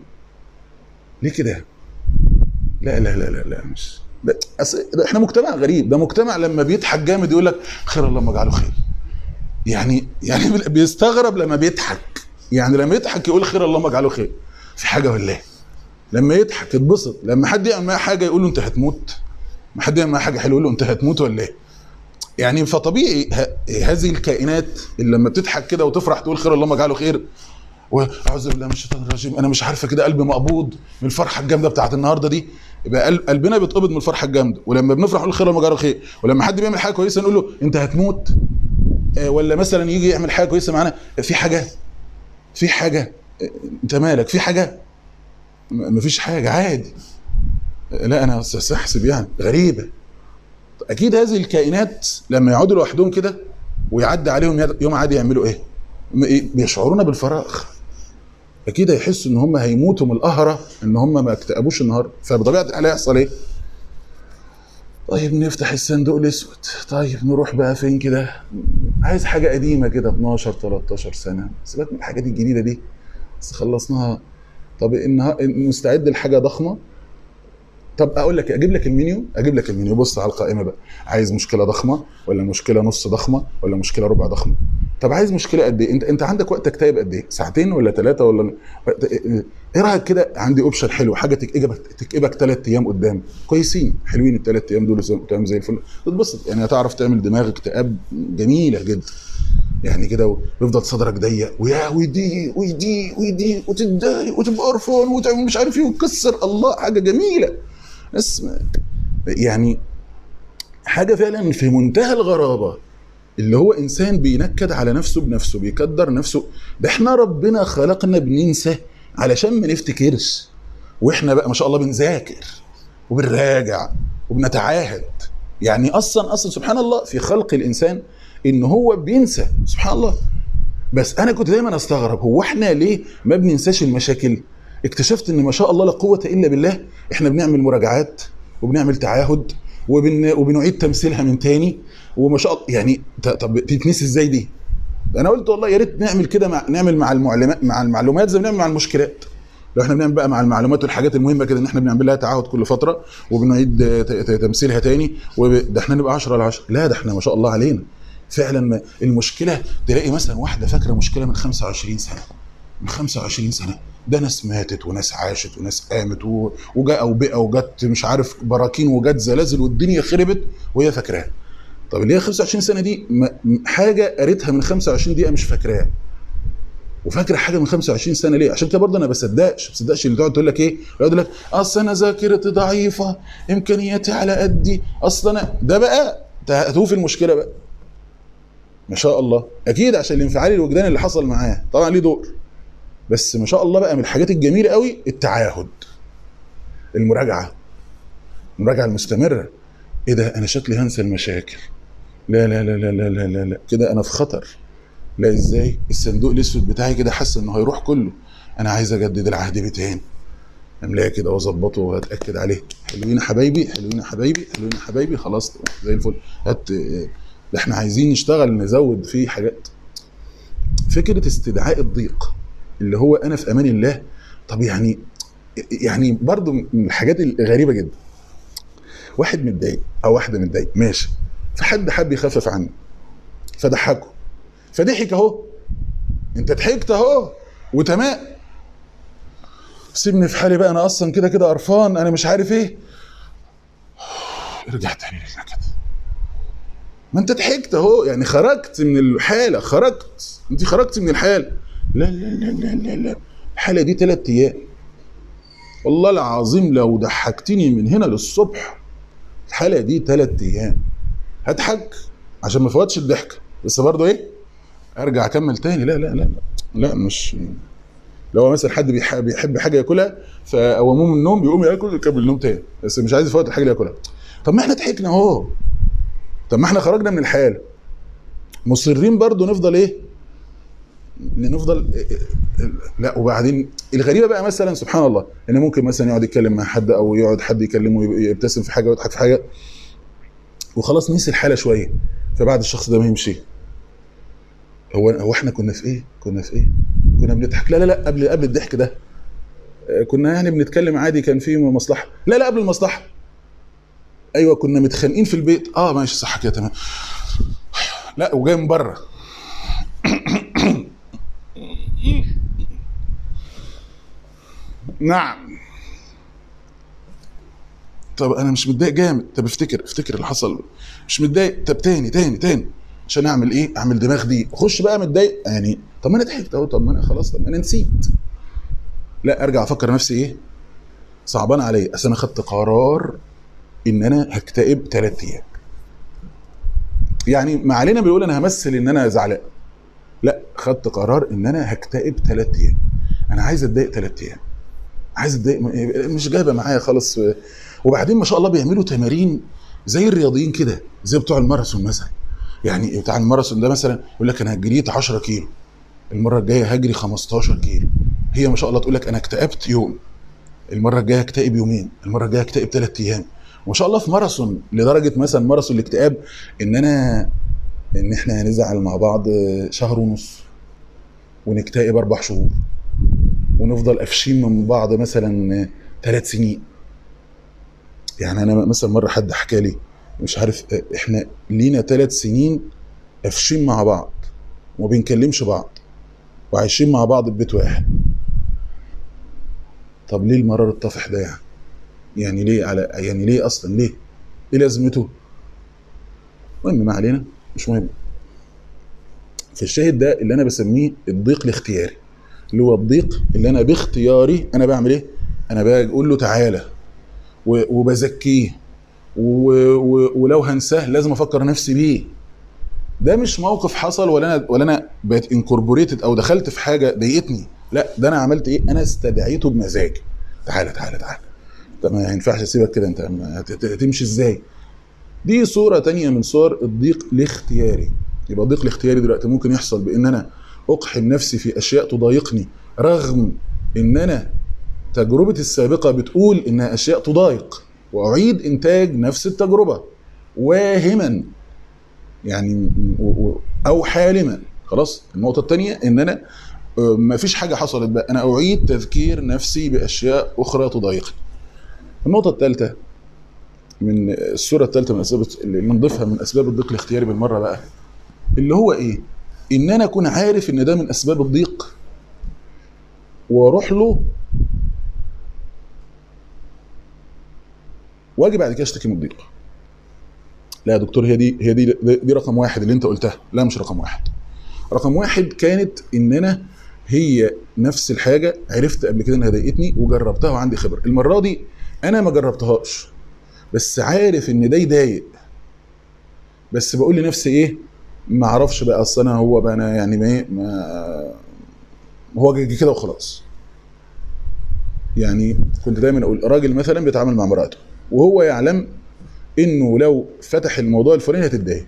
ليه كده لا لا لا لا لا مش ده أصل ده احنا مجتمع غريب ده مجتمع لما بيضحك جامد يقول لك خير اللهم اجعله خير يعني يعني بيستغرب لما بيضحك يعني لما يضحك يقول خير اللهم اجعله خير في حاجه ولا ايه لما يضحك يتبسط لما حد يعمل معاه حاجه يقول له انت هتموت ما حد يعمل معاه حاجه حلوه يقول له انت هتموت ولا ايه يعني فطبيعي ه- هذه الكائنات اللي لما بتضحك كده وتفرح تقول خير اللهم اجعله خير واعوذ بالله من الشيطان الرجيم انا مش عارفه كده قلبي مقبوض من الفرحه الجامده بتاعت النهارده دي يبقى قلب- قلبنا بيتقبض من الفرحه الجامده ولما بنفرح نقول خير اللهم اجعله خير ولما حد بيعمل حاجه كويسه نقول له انت هتموت آه، ولا مثلا يجي يعمل حاجه كويسه معانا في حاجه في حاجه آه، انت مالك في حاجه م- مفيش حاجه عادي آه، لا انا بس احسب يعني غريبه اكيد هذه الكائنات لما يقعدوا لوحدهم كده ويعدي عليهم يد- يوم عادي يعملوا ايه؟ م- إيه؟ بيشعرون بالفراغ اكيد هيحسوا ان هم هيموتوا من القهره ان هم ما اكتئبوش النهارده فبطبيعه الحال هيحصل ايه؟ طيب نفتح الصندوق الاسود طيب نروح بقى فين كده عايز حاجه قديمه كده 12 13 سنه سيبك من الحاجات الجديده دي بس خلصناها طب النها- مستعد لحاجه ضخمه طب اقول لك اجيب لك المنيو اجيب لك المنيو بص على القائمه بقى عايز مشكله ضخمه ولا مشكله نص ضخمه ولا مشكله ربع ضخمه طب عايز مشكله قد ايه انت انت عندك وقت تكتئب قد ايه ساعتين ولا ثلاثه ولا ايه رايك كده عندي اوبشن حلو حاجه تكئبك تكئبك ثلاث ايام قدام كويسين حلوين الثلاث ايام دول زي- تمام زي الفل تتبسط يعني هتعرف تعمل دماغ اكتئاب جميله جدا يعني كده ويفضل صدرك ضيق ويا ويضيق ويضيق ويضيق وتتضايق وتبقى قرفان وتعمل مش عارف ايه وتكسر الله حاجه جميله بس ما- يعني حاجه فعلا في منتهى الغرابه اللي هو انسان بينكد على نفسه بنفسه بيكدر نفسه ده احنا ربنا خلقنا بننسى علشان ما نفتكرش واحنا بقى ما شاء الله بنذاكر وبنراجع وبنتعاهد يعني اصلا اصلا سبحان الله في خلق الانسان ان هو بينسى سبحان الله بس انا كنت دايما استغرب هو احنا ليه ما بننساش المشاكل اكتشفت ان ما شاء الله لا قوه الا بالله احنا بنعمل مراجعات وبنعمل تعاهد وبن وبنعيد تمثيلها من تاني وما شاء الله يعني ط- طب تتنسي ازاي دي؟ انا قلت والله يا ريت نعمل كده مع نعمل مع المعلومات مع المعلومات زي ما بنعمل مع المشكلات لو احنا بنعمل بقى مع المعلومات والحاجات المهمه كده ان احنا بنعمل لها تعهد كل فتره وبنعيد ت- ت- تمثيلها تاني وده احنا نبقى 10 على 10 لا ده احنا ما شاء الله علينا فعلا ما المشكله تلاقي مثلا واحده فاكره مشكله من 25 سنه من 25 سنه ده ناس ماتت وناس عاشت وناس قامت و- وجاء وبقى وجت مش عارف براكين وجت زلازل والدنيا خربت وهي فاكراها طب اللي هي 25 سنه دي م- م- حاجه قريتها من 25 دقيقه مش فاكراها وفاكره حاجه من 25 سنه ليه؟ عشان كده برضه انا ما بصدقش ما بصدقش اللي تقعد تقول لك ايه؟ يقعد يقول لك اصل انا ذاكرتي ضعيفه امكانياتي على قدي اصل انا ده بقى هتوفي المشكله بقى ما شاء الله اكيد عشان الانفعال الوجداني اللي حصل معاه طبعا ليه دور بس ما شاء الله بقى من الحاجات الجميله قوي التعاهد المراجعه المراجعه المستمره ايه ده انا شكلي هنسى المشاكل لا لا لا لا لا لا لا, لا. كده انا في خطر لا ازاي الصندوق الاسود بتاعي كده حاسس انه هيروح كله انا عايز اجدد العهد بتاني املاه كده واظبطه واتاكد عليه حلوين يا حبايبي حلوين يا حبايبي حلوين يا حبايبي خلاص زي الفل هات ده احنا عايزين نشتغل نزود فيه حاجات فكره استدعاء الضيق اللي هو انا في امان الله طب يعني يعني برضو من الحاجات الغريبه جدا واحد متضايق او واحده متضايق ماشي فحد حب يخفف عنه فضحكه فضحك اهو انت ضحكت اهو وتمام سيبني في حالي بقى انا اصلا كده كده قرفان انا مش عارف ايه ارجع تاني للنكد ما انت ضحكت اهو يعني خرجت من الحاله خرجت انت خرجت من الحاله لا لا لا لا لا, لا. الحاله دي ثلاث ايام والله العظيم لو ضحكتني من هنا للصبح الحلقه دي ثلاث ايام هضحك عشان ما فوتش الضحك بس برضه ايه ارجع اكمل تاني لا لا لا لا, لا مش لو مثلا حد بيح- بيحب حاجه ياكلها فقوموه من النوم بيقوم ياكل يكمل النوم تاني بس مش عايز يفوت الحاجه اللي ياكلها طب ما احنا ضحكنا اهو طب ما احنا خرجنا من الحال مصرين برضه نفضل ايه نفضل لا وبعدين الغريبه بقى مثلا سبحان الله ان ممكن مثلا يقعد يتكلم مع حد او يقعد حد يكلمه يبتسم في حاجه ويضحك في حاجه وخلاص نسي الحاله شويه فبعد الشخص ده ما يمشي هو هو احنا كنا في ايه؟ كنا في ايه؟ كنا بنضحك لا لا لا قبل قبل الضحك ده آه، كنا يعني بنتكلم عادي كان في مصلحه لا لا قبل المصلحه ايوه كنا متخانقين في البيت اه ماشي صح كده تمام لا وجاي من بره نعم طب انا مش متضايق جامد طب افتكر افتكر اللي حصل مش متضايق طب تاني تاني تاني عشان اعمل ايه اعمل دماغ دي اخش بقى متضايق يعني طب ما انا ضحكت اهو طب ما انا خلاص طب ما انا نسيت لا ارجع افكر نفسي ايه صعبان عليا اصل انا خدت قرار ان انا هكتئب ثلاث ايام يعني ما علينا بيقول انا همثل ان انا زعلان لا خدت قرار ان انا هكتئب ثلاث ايام انا عايز اتضايق ثلاث ايام عايز اتضايق مش جايبه معايا خالص وبعدين ما شاء الله بيعملوا تمارين زي الرياضيين كده زي بتوع الماراثون مثلا يعني بتاع الماراثون ده مثلا يقول لك انا جريت 10 كيلو المره الجايه هجري 15 كيلو هي ما شاء الله تقول لك انا اكتئبت يوم المره الجايه اكتئب يومين المره الجايه اكتئب ثلاث ايام وما شاء الله في ماراثون لدرجه مثلا ماراثون الاكتئاب ان انا ان احنا هنزعل مع بعض شهر ونص ونكتئب اربع شهور ونفضل قافشين من بعض مثلا ثلاث سنين يعني انا مثلا مره حد حكى لي مش عارف احنا لينا ثلاث سنين قافشين مع بعض وما بنكلمش بعض وعايشين مع بعض في بيت واحد طب ليه المرار الطافح ده يعني يعني ليه على يعني ليه اصلا ليه ايه لازمته المهم ما علينا مش مهم في الشاهد ده اللي انا بسميه الضيق الاختياري اللي هو الضيق اللي انا باختياري انا بعمل ايه انا بقول له تعالى وبزكيه ولو هنساه لازم افكر نفسي بيه ده مش موقف حصل ولا انا ولا انا بقيت انكوربوريتد او دخلت في حاجه ضايقتني لا ده انا عملت ايه انا استدعيته بمزاج تعالى تعالى تعالى طب ما ينفعش اسيبك كده انت هتمشي ازاي دي صوره تانية من صور الضيق الاختياري يبقى الضيق الاختياري دلوقتي ممكن يحصل بان انا اقحم نفسي في اشياء تضايقني رغم ان انا تجربتي السابقه بتقول انها اشياء تضايق واعيد انتاج نفس التجربه واهما يعني او حالما خلاص النقطه الثانيه ان انا ما فيش حاجه حصلت بقى انا اعيد تذكير نفسي باشياء اخرى تضايقني النقطه الثالثه من الصوره الثالثه من اسباب اللي نضيفها من اسباب الضيق الاختياري بالمره بقى اللي هو ايه ان انا اكون عارف ان ده من اسباب الضيق واروح له واجي بعد كده اشتكي من الضيق لا يا دكتور هي دي هي دي دي رقم واحد اللي انت قلتها لا مش رقم واحد رقم واحد كانت ان انا هي نفس الحاجه عرفت قبل كده انها ضايقتني وجربتها وعندي خبره المره دي انا ما جربتهاش بس عارف ان ده يضايق بس بقول لنفسي ايه ما اعرفش بقى اصل انا هو بقى انا يعني ما ايه ما هو جي كده وخلاص يعني كنت دايما اقول راجل مثلا بيتعامل مع مراته وهو يعلم انه لو فتح الموضوع الفلاني هتتضايق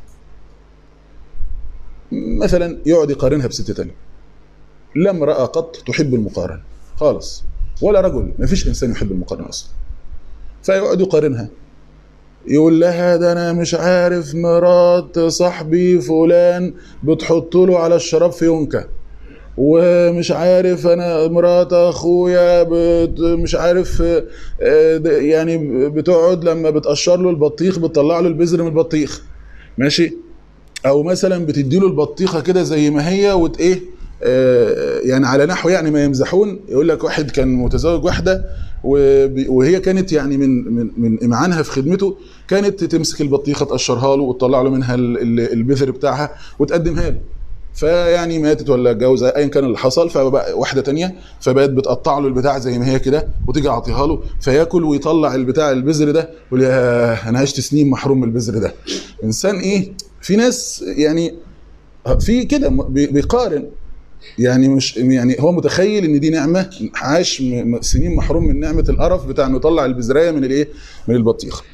مثلا يقعد يقارنها بست تانية لا امرأة قط تحب المقارنة خالص ولا رجل ما فيش انسان يحب المقارنة اصلا فيقعد يقارنها يقول لها ده انا مش عارف مرات صاحبي فلان بتحط له على الشراب فيونكه ومش عارف انا مرات اخويا بت مش عارف يعني بتقعد لما بتقشر له البطيخ بتطلع له البذر من البطيخ ماشي او مثلا بتدي له البطيخه كده زي ما هي وت ايه آه، يعني على نحو يعني ما يمزحون يقول لك واحد كان متزوج واحده وب- وهي كانت يعني من من من امعانها في خدمته كانت تمسك البطيخه تقشرها له وتطلع له منها ال- ال- البذر بتاعها وتقدمها له فيعني ماتت ولا اتجوزها ايا كان اللي حصل فبقى واحده تانية فبقت بتقطع له البتاع زي ما هي كده وتيجي اعطيها له فياكل ويطلع البتاع البذر ده يقول يا انا عشت سنين محروم من البذر ده انسان ايه في ناس يعني في كده بي- بيقارن يعني مش يعني هو متخيل ان دي نعمه عاش م- م- سنين محروم من نعمه القرف بتاع انه يطلع البذرايه من الايه؟ من البطيخه.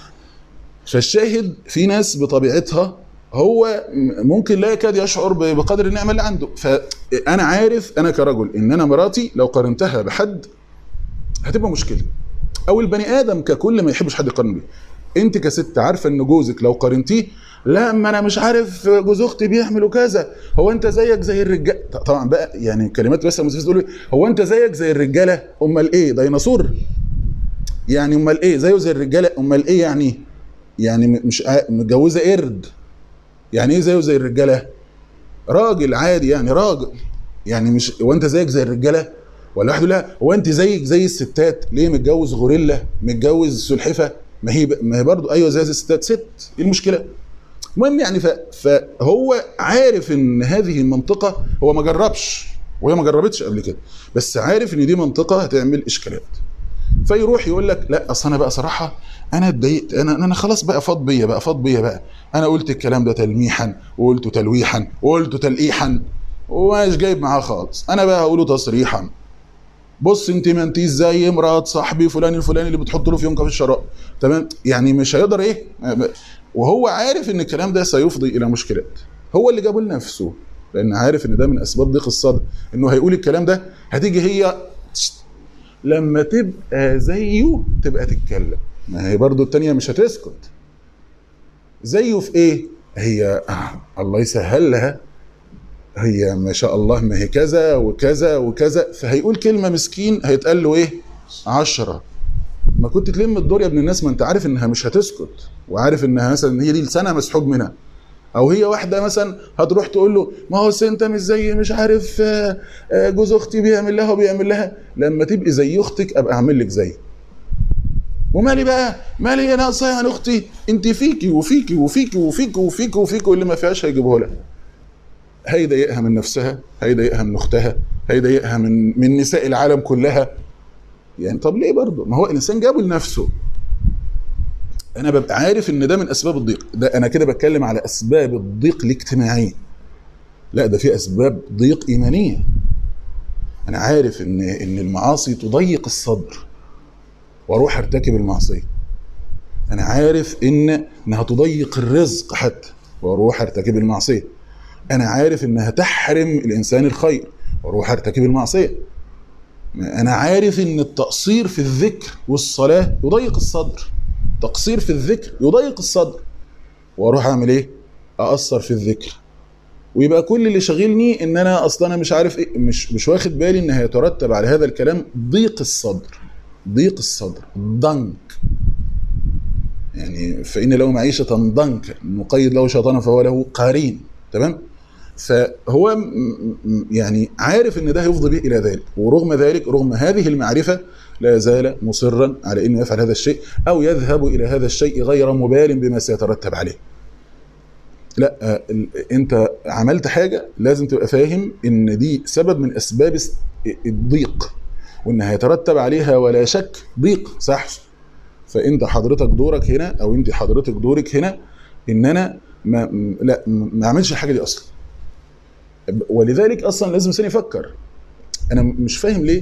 فالشاهد في ناس بطبيعتها هو م- ممكن لا يكاد يشعر ب- بقدر النعمه اللي عنده فانا عارف انا كرجل ان انا مراتي لو قارنتها بحد هتبقى مشكله او البني ادم ككل ما يحبش حد يقارن بيه انت كست عارفه ان جوزك لو قارنتيه لا ما انا مش عارف جوز اختي بيعملوا كذا هو انت زيك زي الرجاله طبعا بقى يعني كلمات بس المسلمين تقول هو انت زيك زي الرجاله امال ايه ديناصور يعني امال ايه زيه زي الرجاله امال ايه يعني يعني م- مش ع- متجوزه قرد يعني ايه زيه زي الرجاله راجل عادي يعني راجل يعني مش هو انت زيك زي الرجاله ولا واحد يقول لها هو انت زيك زي الستات ليه متجوز غوريلا متجوز سلحفه ما هي ما هي برضه ايوه زي الستات ست ايه المشكله المهم يعني ف... فهو عارف ان هذه المنطقه هو ما جربش وهي ما جربتش قبل كده بس عارف ان دي منطقه هتعمل اشكالات فيروح يقول لك لا اصل انا بقى صراحه انا اتضايقت انا انا خلاص بقى فاض بيا بقى فاض بيا بقى انا قلت الكلام ده تلميحا وقلته تلويحا وقلته تلقيحا ومش جايب معاه خالص انا بقى هقوله تصريحا بص انت ما انتيش زي مرات صاحبي فلان الفلاني اللي بتحط له فيونكه في الشراب تمام يعني مش هيقدر ايه وهو عارف ان الكلام ده سيفضي الى مشكلات هو اللي جابه لنفسه لان عارف ان ده من اسباب ضيق الصدر انه هيقول الكلام ده هتيجي هي لما تبقى زيه تبقى تتكلم ما هي برضو التانية مش هتسكت زيه في ايه هي آه الله يسهل لها هي ما شاء الله ما هي كذا وكذا وكذا فهيقول كلمة مسكين هيتقال له ايه عشرة ما كنت تلم الدور يا ابن الناس ما انت عارف انها مش هتسكت وعارف انها مثلا هي دي لسانها مسحوب منها او هي واحده مثلا هتروح تقول له ما هو انت مش زي مش عارف آه، آه، جوز اختي بيعمل لها وبيعمل لها لما تبقي زي اختك ابقى اعمل لك زي ومالي بقى مالي انا ناقصه عن اختي انت فيكي وفيكي وفيكي وفيكي وفيكي وفيكي واللي ما فيهاش هيجيبه لها هيضايقها من نفسها هيضايقها من اختها هيضايقها من من نساء العالم كلها يعني طب ليه برضه ما هو الانسان جابه لنفسه انا ببقى عارف ان ده من اسباب الضيق ده انا كده بتكلم على اسباب الضيق الاجتماعي لا ده في اسباب ضيق ايمانيه انا عارف ان ان المعاصي تضيق الصدر واروح ارتكب المعصيه انا عارف ان انها تضيق الرزق حتى واروح ارتكب المعصيه انا عارف انها تحرم الانسان الخير واروح ارتكب المعصيه انا عارف ان التقصير في الذكر والصلاه يضيق الصدر تقصير في الذكر يضيق الصدر واروح اعمل ايه اقصر في الذكر ويبقى كل اللي شاغلني ان انا اصلا انا مش عارف ايه مش مش واخد بالي ان هيترتب على هذا الكلام ضيق الصدر ضيق الصدر ضنك يعني فان له معيشه ضنكا نقيد له شيطانا فهو له قارين تمام فهو م- م- يعني عارف ان ده هيفضي به الى ذلك ورغم ذلك رغم هذه المعرفه لا يزال مصرا على انه يفعل هذا الشيء او يذهب الى هذا الشيء غير مبال بما سيترتب عليه. لا آه، ال- انت عملت حاجه لازم تبقى فاهم ان دي سبب من اسباب الس- الضيق وان هيترتب عليها ولا شك ضيق سيحصل. فانت حضرتك دورك هنا او انت حضرتك دورك هنا ان انا ما م- لا م- ما اعملش الحاجه دي اصلا. ولذلك اصلا لازم الانسان يفكر انا مش فاهم ليه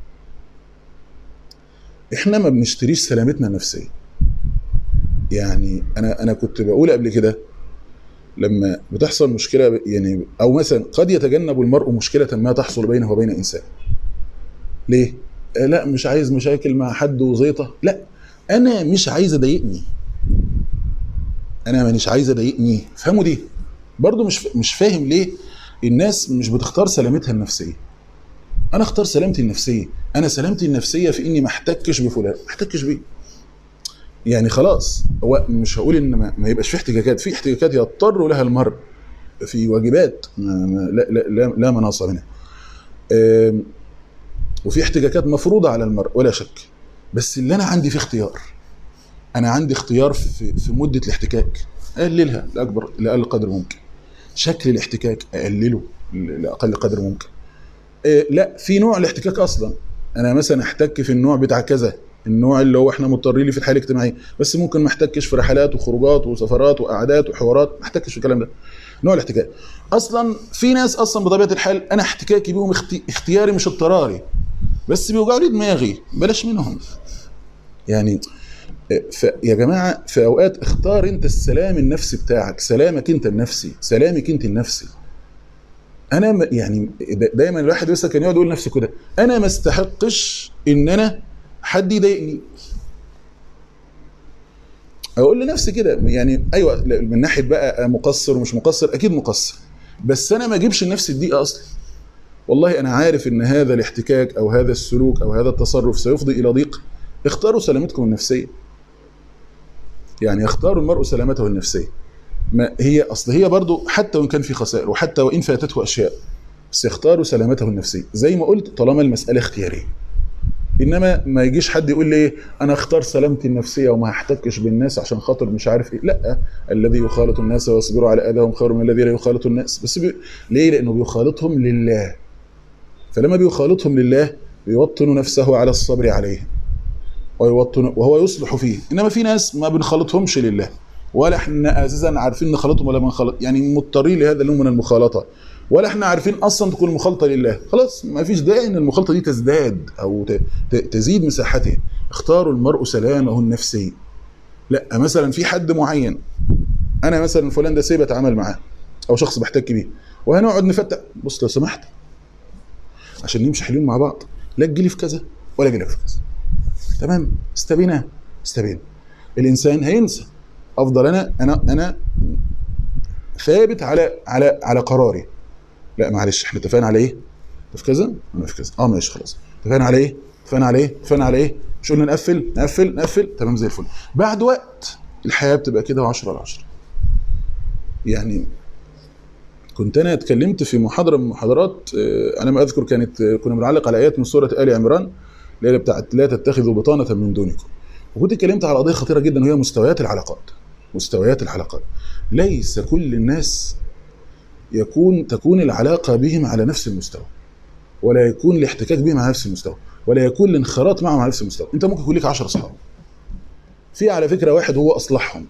احنا ما بنشتريش سلامتنا النفسيه يعني انا انا كنت بقول قبل كده لما بتحصل مشكله ب- يعني او مثلا قد يتجنب المرء مشكله ما تحصل بينه وبين انسان ليه آه لا مش عايز مشاكل مع حد وزيطه لا انا مش عايز اضايقني انا مش عايز اضايقني فهموا دي برضو مش مش فاهم ليه الناس مش بتختار سلامتها النفسيه انا اختار سلامتي النفسيه انا سلامتي النفسيه في اني ما احتكش بفلان ما احتكش بيه يعني خلاص هو مش هقول ان ما, ما يبقاش في احتكاكات في احتكاكات يضطر لها المرء في واجبات ما ما لا, لا, لا, لا مناص منها آم، وفي احتكاكات مفروضه على المرء ولا شك بس اللي انا عندي فيه اختيار انا عندي اختيار في في مده الاحتكاك اقللها لاكبر لاقل قدر ممكن شكل الاحتكاك اقلله لاقل قدر ممكن آه، لا في نوع الاحتكاك اصلا انا مثلا احتك في النوع بتاع كذا النوع اللي هو احنا مضطرين ليه في الحياه الاجتماعيه بس ممكن ما احتكش في رحلات وخروجات وسفرات وقعدات وحوارات ما احتكش في الكلام ده نوع الاحتكاك اصلا في ناس اصلا بطبيعه الحال انا احتكاكي بيهم اختي- اختياري مش اضطراري بس بيوجعوا لي دماغي بلاش منهم يعني آه، ف يا جماعه في اوقات اختار انت السلام النفسي بتاعك سلامك انت النفسي سلامك انت النفسي انا م- يعني دا- دايما الواحد بس كان يقعد يقول لنفسه كده انا ما استحقش ان انا حد يضايقني اقول لنفسي كده يعني ايوه لا، من ناحيه بقى مقصر ومش مقصر اكيد مقصر بس انا ما اجيبش لنفسي الدقيقه اصلا والله انا عارف ان هذا الاحتكاك او هذا السلوك او هذا التصرف سيفضي الى ضيق اختاروا سلامتكم النفسيه يعني اختاروا المرء سلامته النفسيه ما هي اصل هي برضو حتى وان كان في خسائر وحتى وان فاتته اشياء بس يختاروا سلامته النفسيه زي ما قلت طالما المساله اختياريه انما ما يجيش حد يقول لي إيه، انا اختار سلامتي النفسيه وما هحتكش بالناس عشان خاطر مش عارف ايه لا الذي يخالط الناس ويصبر على اذاهم خير من الذي لا يخالط الناس بس بي... ليه لانه بيخالطهم لله فلما بيخالطهم لله بيوطن نفسه على الصبر عليه ويوطن وهو يصلح فيه انما في ناس ما بنخالطهمش لله ولا احنا اساسا عارفين نخالطهم ولا بنخالط يعني مضطرين لهذا اللون من المخالطه ولا احنا عارفين اصلا تكون المخالطه لله خلاص ما فيش داعي ان المخالطه دي تزداد او ت- ت- تزيد مساحتها اختاروا المرء سلامه النفسي لا مثلا في حد معين انا مثلا فلان ده سيب اتعامل معاه او شخص بحتك بيه وهنقعد نفتح بص لو سمحت عشان نمشي حلوين مع بعض لا تجيلي في كذا ولا اجيلك في كذا تمام استبينا استبينا الانسان هينسى افضل انا انا انا ثابت على على على قراري لا معلش احنا اتفقنا على ايه؟ في كذا انا في كذا اه ماشي خلاص اتفقنا على ايه؟ اتفقنا على ايه؟ اتفقنا على ايه؟ مش قلنا نقفل نقفل نقفل تمام زي الفل بعد وقت الحياه بتبقى كده و10 على 10 يعني كنت انا اتكلمت في محاضره من المحاضرات آه، انا ما اذكر كانت آه، كنا بنعلق على ايات من سوره ال عمران اللي هي بتاعت لا تتخذوا بطانه من دونكم وكنت اتكلمت على قضيه خطيره جدا وهي مستويات العلاقات مستويات العلاقات ليس كل الناس يكون تكون العلاقه بهم على نفس المستوى ولا يكون الاحتكاك بهم على نفس المستوى ولا يكون الانخراط معهم على نفس المستوى انت ممكن يكون لك 10 اصحاب في على فكره واحد هو اصلحهم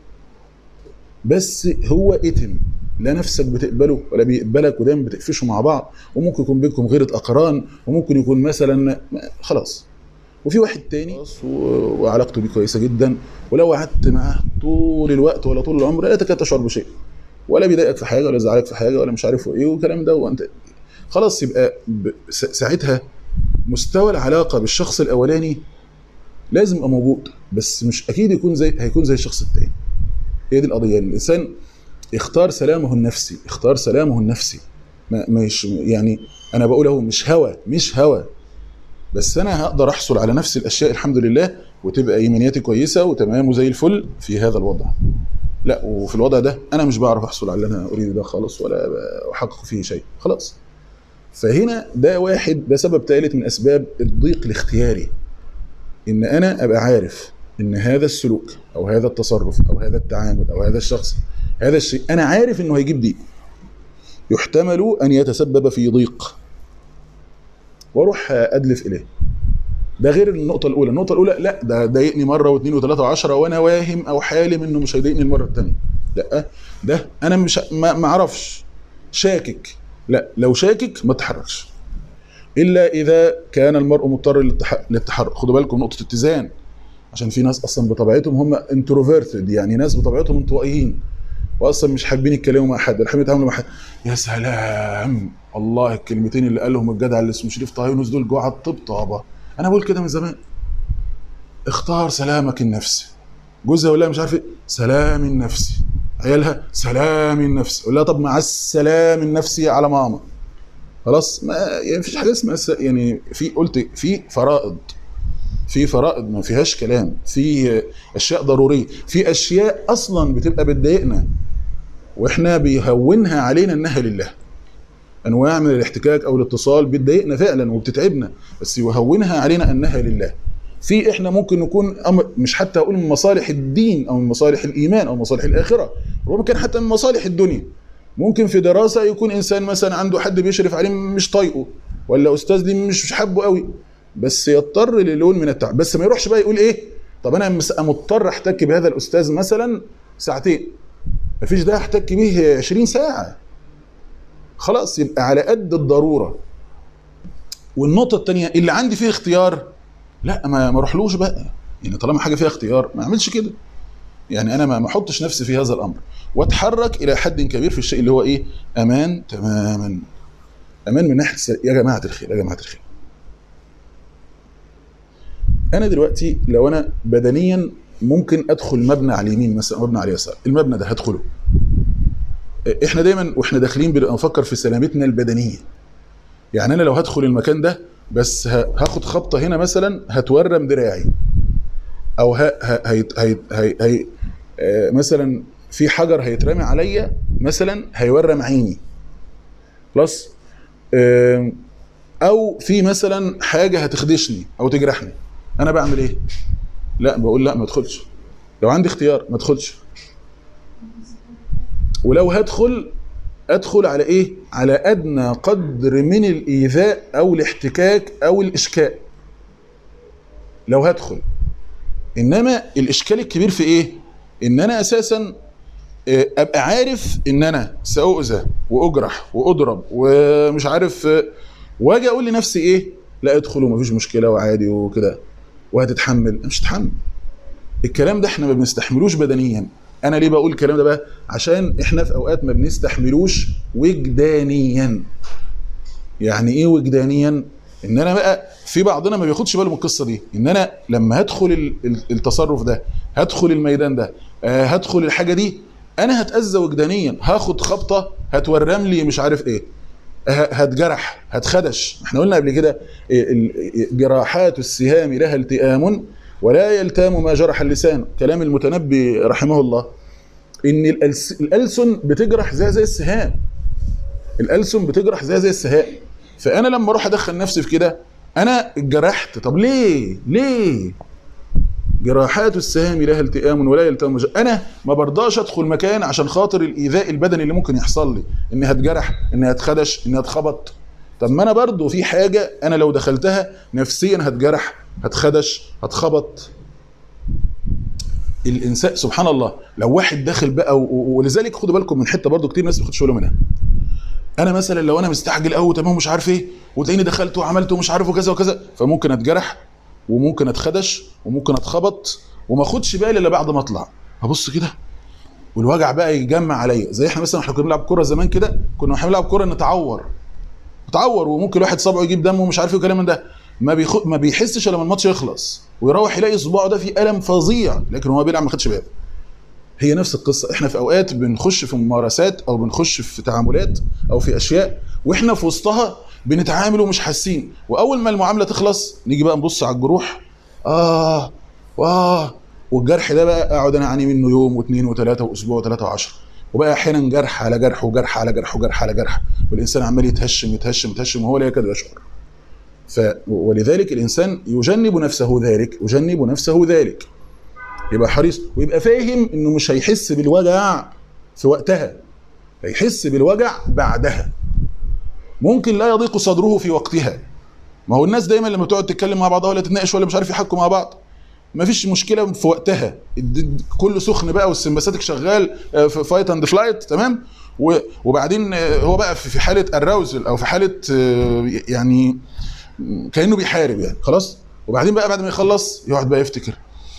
بس هو اتم لا نفسك بتقبله ولا بيقبلك ودايما بتقفشوا مع بعض وممكن يكون بينكم غيرة أقران وممكن يكون مثلا ما- خلاص وفي واحد تاني خلاص و- وعلاقته بيه كويسة جدا ولو قعدت معاه طول الوقت ولا طول العمر لا تكاد تشعر بشيء ولا بيضايقك في حاجة ولا يزعلك في حاجة ولا مش عارف ايه والكلام ده وانت خلاص يبقى ب- س- ساعتها مستوى العلاقة بالشخص الأولاني لازم يبقى موجود بس مش أكيد يكون زي هيكون زي الشخص التاني هي دي القضية الإنسان اختار سلامه النفسي اختار سلامه النفسي ما مش يعني انا بقول اهو مش هوى مش هوى بس انا هقدر احصل على نفس الاشياء الحمد لله وتبقى ايمانياتي كويسه وتمام وزي الفل في هذا الوضع لا وفي الوضع ده انا مش بعرف احصل على اللي انا اريده ده خالص ولا احقق فيه شيء خلاص فهنا ده واحد ده سبب ثالث من اسباب الضيق الاختياري ان انا ابقى عارف ان هذا السلوك او هذا التصرف او هذا التعامل او هذا الشخص هذا الشيء انا عارف انه هيجيب ضيق يحتمل ان يتسبب في ضيق واروح ادلف اليه ده غير النقطة الأولى، النقطة الأولى لا ده ضايقني مرة واثنين وثلاثة وعشرة وأنا واهم أو حالم إنه مش هيضايقني المرة الثانية. لا ده أنا مش ما ما أعرفش شاكك لا لو شاكك ما تتحركش. إلا إذا كان المرء مضطر للتح- للتحرك، خدوا بالكم نقطة اتزان عشان في ناس أصلا بطبيعتهم هم انتروفيرتد يعني ناس بطبيعتهم انطوائيين واصلا مش حابين يتكلموا مع حد ولا حابين يتعاملوا مع حد يا سلام الله الكلمتين اللي قالهم الجدع اللي اسمه شريف طه يونس دول جوه الطبطبه انا بقول كده من زمان اختار سلامك النفسي جوزها ولا مش عارف ايه سلام النفسي عيالها سلام النفسي ولا طب مع السلام النفسي على ماما خلاص ما يعني مفيش حاجه اسمها س- يعني في قلت في فرائض في فرائض ما فيهاش كلام في اشياء ضروريه في اشياء اصلا بتبقى بتضايقنا واحنا بيهونها علينا انها لله انواع من الاحتكاك او الاتصال بتضايقنا فعلا وبتتعبنا بس يهونها علينا انها لله في احنا ممكن نكون أمر مش حتى اقول من مصالح الدين او من مصالح الايمان او مصالح الاخره وممكن حتى من مصالح الدنيا ممكن في دراسه يكون انسان مثلا عنده حد بيشرف عليه مش طايقه ولا استاذ دي مش مش حابه قوي بس يضطر للون من التعب بس ما يروحش بقى يقول ايه طب انا مس- مضطر احتك بهذا الاستاذ مثلا ساعتين مفيش ده احتك به 20 ساعه خلاص يبقى على قد الضروره والنقطه الثانيه اللي عندي فيه اختيار لا ما ما اروحلوش بقى يعني طالما حاجه فيها اختيار ما اعملش كده يعني انا ما ما احطش نفسي في هذا الامر واتحرك الى حد كبير في الشيء اللي هو ايه امان تماما امان من ناحيه الس- يا جماعه الخير يا جماعه الخير انا دلوقتي لو انا بدنيا ممكن ادخل مبنى على اليمين مثلا مبنى على اليسار المبنى ده هدخله احنا دايما واحنا داخلين بنبقى نفكر في سلامتنا البدنيه يعني انا لو هدخل المكان ده بس ه- هاخد خبطه هنا مثلا هتورم دراعي او ه... ه... هي... هي... هي... هي... آه، مثلا في حجر هيترمي عليا مثلا هيورم عيني خلاص آم، او في مثلا حاجه هتخدشني او تجرحني انا بعمل ايه لا بقول لا ما ادخلش لو عندي اختيار ما ادخلش ولو هدخل ادخل على ايه على ادنى قدر من الايذاء او الاحتكاك او الاشكاء لو هدخل انما الاشكال الكبير في ايه ان انا اساسا آه، ابقى عارف ان انا ساؤذى واجرح واضرب ومش عارف آه، واجي اقول لنفسي ايه لا ادخل ومفيش مشكله وعادي وكده وهتتحمل مش هتتحمل الكلام ده احنا ما بنستحملوش بدنيا انا ليه بقول الكلام ده بقى عشان احنا في اوقات ما بنستحملوش وجدانيا يعني ايه وجدانيا ان انا بقى في بعضنا ما بياخدش باله من القصه دي ان انا لما هدخل ال- ال- التصرف ده هدخل الميدان ده آه، هدخل الحاجه دي انا هتاذى وجدانيا هاخد خبطه هتورم لي مش عارف ايه ه- هتجرح هتخدش احنا قلنا قبل كده ال- ال- جراحات السهام لها التئام ولا يلتام ما جرح اللسان كلام المتنبي رحمه الله ان الألس- الالسن بتجرح زي زي السهام الالسن بتجرح زي زي السهام فانا لما اروح ادخل نفسي في كده انا اتجرحت طب ليه ليه جراحات السهام لها التئام ولا يلتام مج- انا ما برضاش ادخل مكان عشان خاطر الايذاء البدني اللي ممكن يحصل لي اني هتجرح اني هتخدش اني هتخبط طب ما انا برضو في حاجه انا لو دخلتها نفسيا هتجرح هتخدش هتخبط الانسان سبحان الله لو واحد داخل بقى و- و- ولذلك خدوا بالكم من حته برضو كتير ناس ما بتاخدش بالهم منها انا مثلا لو انا مستعجل قوي تمام مش عارف ايه وتلاقيني دخلت وعملت ومش عارف وكذا وكذا فممكن اتجرح وممكن اتخدش وممكن اتخبط وما اخدش بالي الا بعد ما اطلع ابص كده والوجع بقى يجمع عليا زي احنا مثلا احنا كنا بنلعب كوره زمان كده كنا واحنا بنلعب كوره نتعور نتعور وممكن الواحد صبعه يجيب دم ومش عارف ايه وكلام من ده ما بيخ... ما بيحسش الا لما الماتش يخلص ويروح يلاقي صباعه ده فيه الم فظيع لكن هو بيلعب ما خدش باله هي نفس القصه احنا في اوقات بنخش في ممارسات او بنخش في تعاملات او في اشياء واحنا في وسطها بنتعامل ومش حاسين واول ما المعامله تخلص نيجي بقى نبص على الجروح اه واه والجرح ده بقى اقعد انا اعاني منه يوم واثنين وثلاثه واسبوع وثلاثه وعشرة وبقى احيانا جرح على جرح وجرح على جرح وجرح على جرح والانسان عمال يتهشم يتهشم يتهشم وهو لا يكاد يشعر ف ولذلك الانسان يجنب نفسه ذلك يجنب نفسه ذلك يبقى حريص ويبقى فاهم انه مش هيحس بالوجع في وقتها هيحس بالوجع بعدها ممكن لا يضيق صدره في وقتها ما هو الناس دايما لما تقعد تتكلم مع بعضها ولا تتناقش ولا مش عارف يحكوا مع بعض ما فيش مشكله في وقتها الد- كله سخن بقى والسمباثيك شغال آه، في فايت اند فلايت تمام و- وبعدين آه، هو بقى في في حاله الراوزل او في حاله آه، يعني كانه بيحارب يعني خلاص وبعدين بقى بعد ما يخلص يقعد بقى يفتكر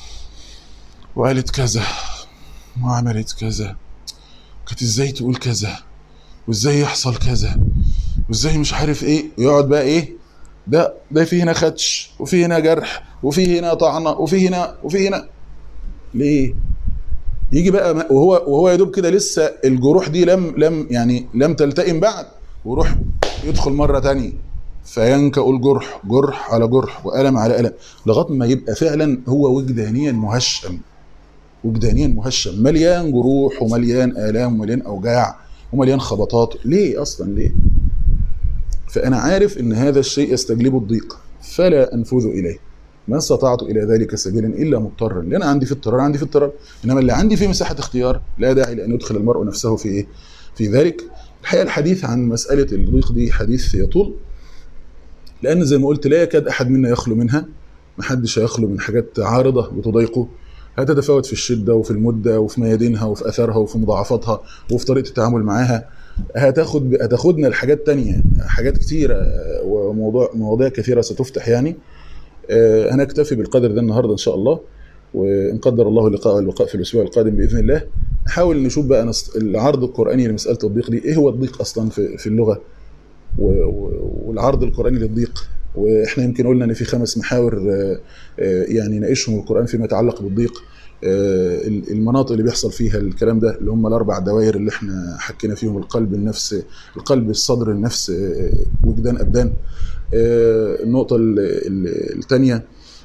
وقالت كذا وعملت كذا كانت ازاي تقول كذا وازاي يحصل كذا وازاي مش عارف ايه ويقعد بقى ايه ده ده في هنا خدش وفي هنا جرح وفي هنا طعنه وفي هنا وفي هنا ليه يجي بقى م- وهو وهو يا دوب كده لسه الجروح دي لم لم يعني لم تلتئم بعد ويروح يدخل مره تانية فينكأ الجرح جرح على جرح وألم على ألم لغايه ما يبقى فعلا هو وجدانيا مهشم وجدانيا مهشم مليان جروح ومليان الام ومليان اوجاع ومليان خبطات ليه اصلا ليه فانا عارف ان هذا الشيء يستجلب الضيق فلا انفذ اليه ما استطعت الى ذلك سبيلا الا مضطرا لان عندي في اضطرار عندي في اضطرار انما اللي عندي فيه مساحه اختيار لا داعي لان يدخل المرء نفسه في ايه في ذلك الحقيقه الحديث عن مساله الضيق دي حديث يطول لان زي ما قلت لا يكاد احد منا يخلو منها محدش هيخلو من حاجات عارضه بتضايقه هتتفاوت في الشده وفي المده وفي ميادينها وفي اثرها وفي مضاعفاتها وفي طريقه التعامل معاها هتاخد هتاخدنا لحاجات تانية حاجات كتيرة وموضوع مواضيع كثيرة ستفتح يعني آه، هنكتفي بالقدر ده النهارده ان شاء الله وان قدر الله اللقاء واللقاء في الاسبوع القادم باذن الله نحاول نشوف بقى نص- العرض القراني لمساله الضيق دي ايه هو الضيق اصلا في في اللغه و- و- والعرض القراني للضيق واحنا يمكن قلنا ان في خمس محاور آه، آه، يعني ناقشهم القران فيما يتعلق بالضيق آه، المناطق اللي بيحصل فيها الكلام ده اللي هم الاربع دوائر اللي احنا حكينا فيهم القلب النفس القلب الصدر النفس آه، وجدان ابدان آه، النقطه الثانيه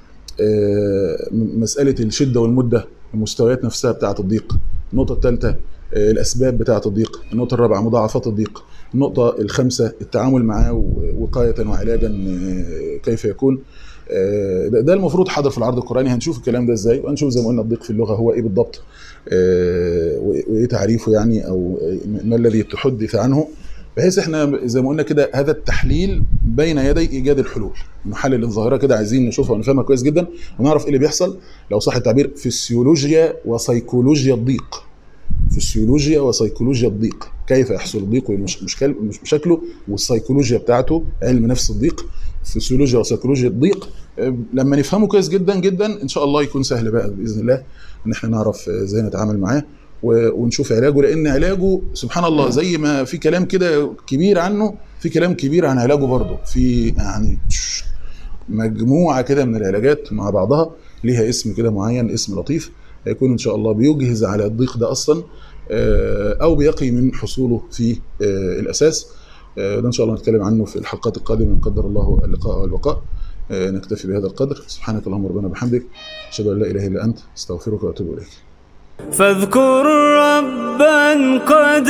مساله الشده والمده المستويات نفسها بتاعه الضيق النقطه الثالثه الاسباب بتاعه الضيق النقطه الرابعه مضاعفات الضيق النقطه الخامسه التعامل معاه وقايه وعلاجا آه، كيف يكون آه، ده ده المفروض حاضر في العرض القراني هنشوف الكلام ده ازاي وهنشوف زي ما قلنا الضيق في اللغه هو ايه بالضبط آه، وايه تعريفه يعني او ما الذي تحدث عنه بحيث احنا زي ما قلنا كده هذا التحليل بين يدي ايجاد الحلول نحلل الظاهره كده عايزين نشوفها ونفهمها كويس جدا ونعرف ايه اللي بيحصل لو صح التعبير فسيولوجيا وسيكولوجيا الضيق فسيولوجيا وسيكولوجيا الضيق كيف يحصل الضيق ومشكل مش مشاكله والسيكولوجيا بتاعته علم نفس الضيق فسيولوجيا وسيكولوجيا الضيق أه، لما نفهمه كويس جدا جدا ان شاء الله يكون سهل بقى باذن الله ان احنا نعرف ازاي نتعامل معاه و- ونشوف علاجه لان علاجه سبحان الله زي ما في كلام كده كبير عنه في كلام كبير عن علاجه برضه في يعني مجموعه كده من العلاجات مع بعضها ليها اسم كده معين اسم لطيف هيكون ان شاء الله بيجهز على الضيق ده اصلا آه، او بيقي من حصوله في آه، الاساس آه، ده ان شاء الله نتكلم عنه في الحلقات القادمه ان قدر الله اللقاء والبقاء آه، نكتفي بهذا القدر سبحانك اللهم ربنا وبحمدك اشهد ان لا اله الا انت استغفرك واتوب اليك فاذكر ربا قد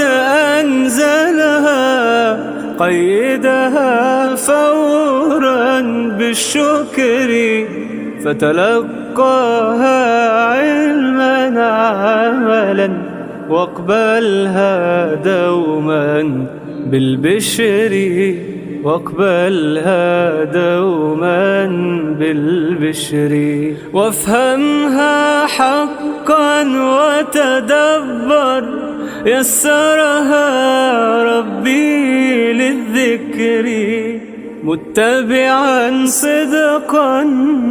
أنزلها قيدها فورا بالشكر فتلقاها علما عملا واقبلها دوما بالبشر واقبلها دوما بالبشر وافهمها حقا وتدبر يسرها ربي للذكر متبعا صدقا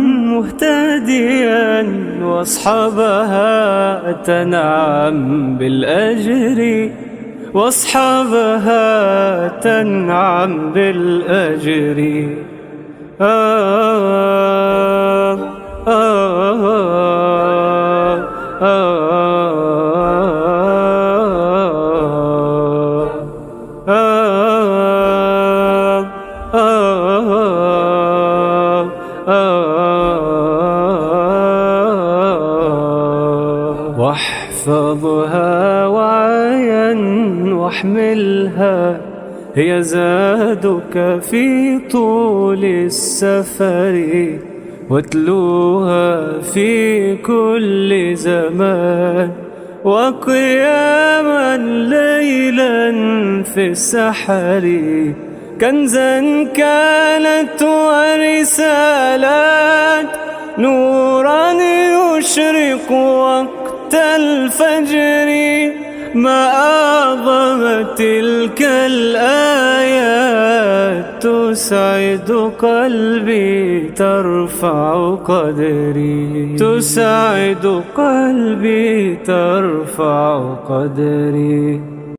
مهتديا واصحابها تنعم بالاجر واصحابها تنعم بالاجر آه آه آه آه آه آه واحفظها وعيا واحملها هي زادك في طول السفر واتلوها في كل زمان وقياما ليلا في السحر كنزا كانت ورسالات نورا يشرق وقت الفجر ما أعظم تلك الآيات تسعد قلبي ترفع قدري تسعد قلبي ترفع قدري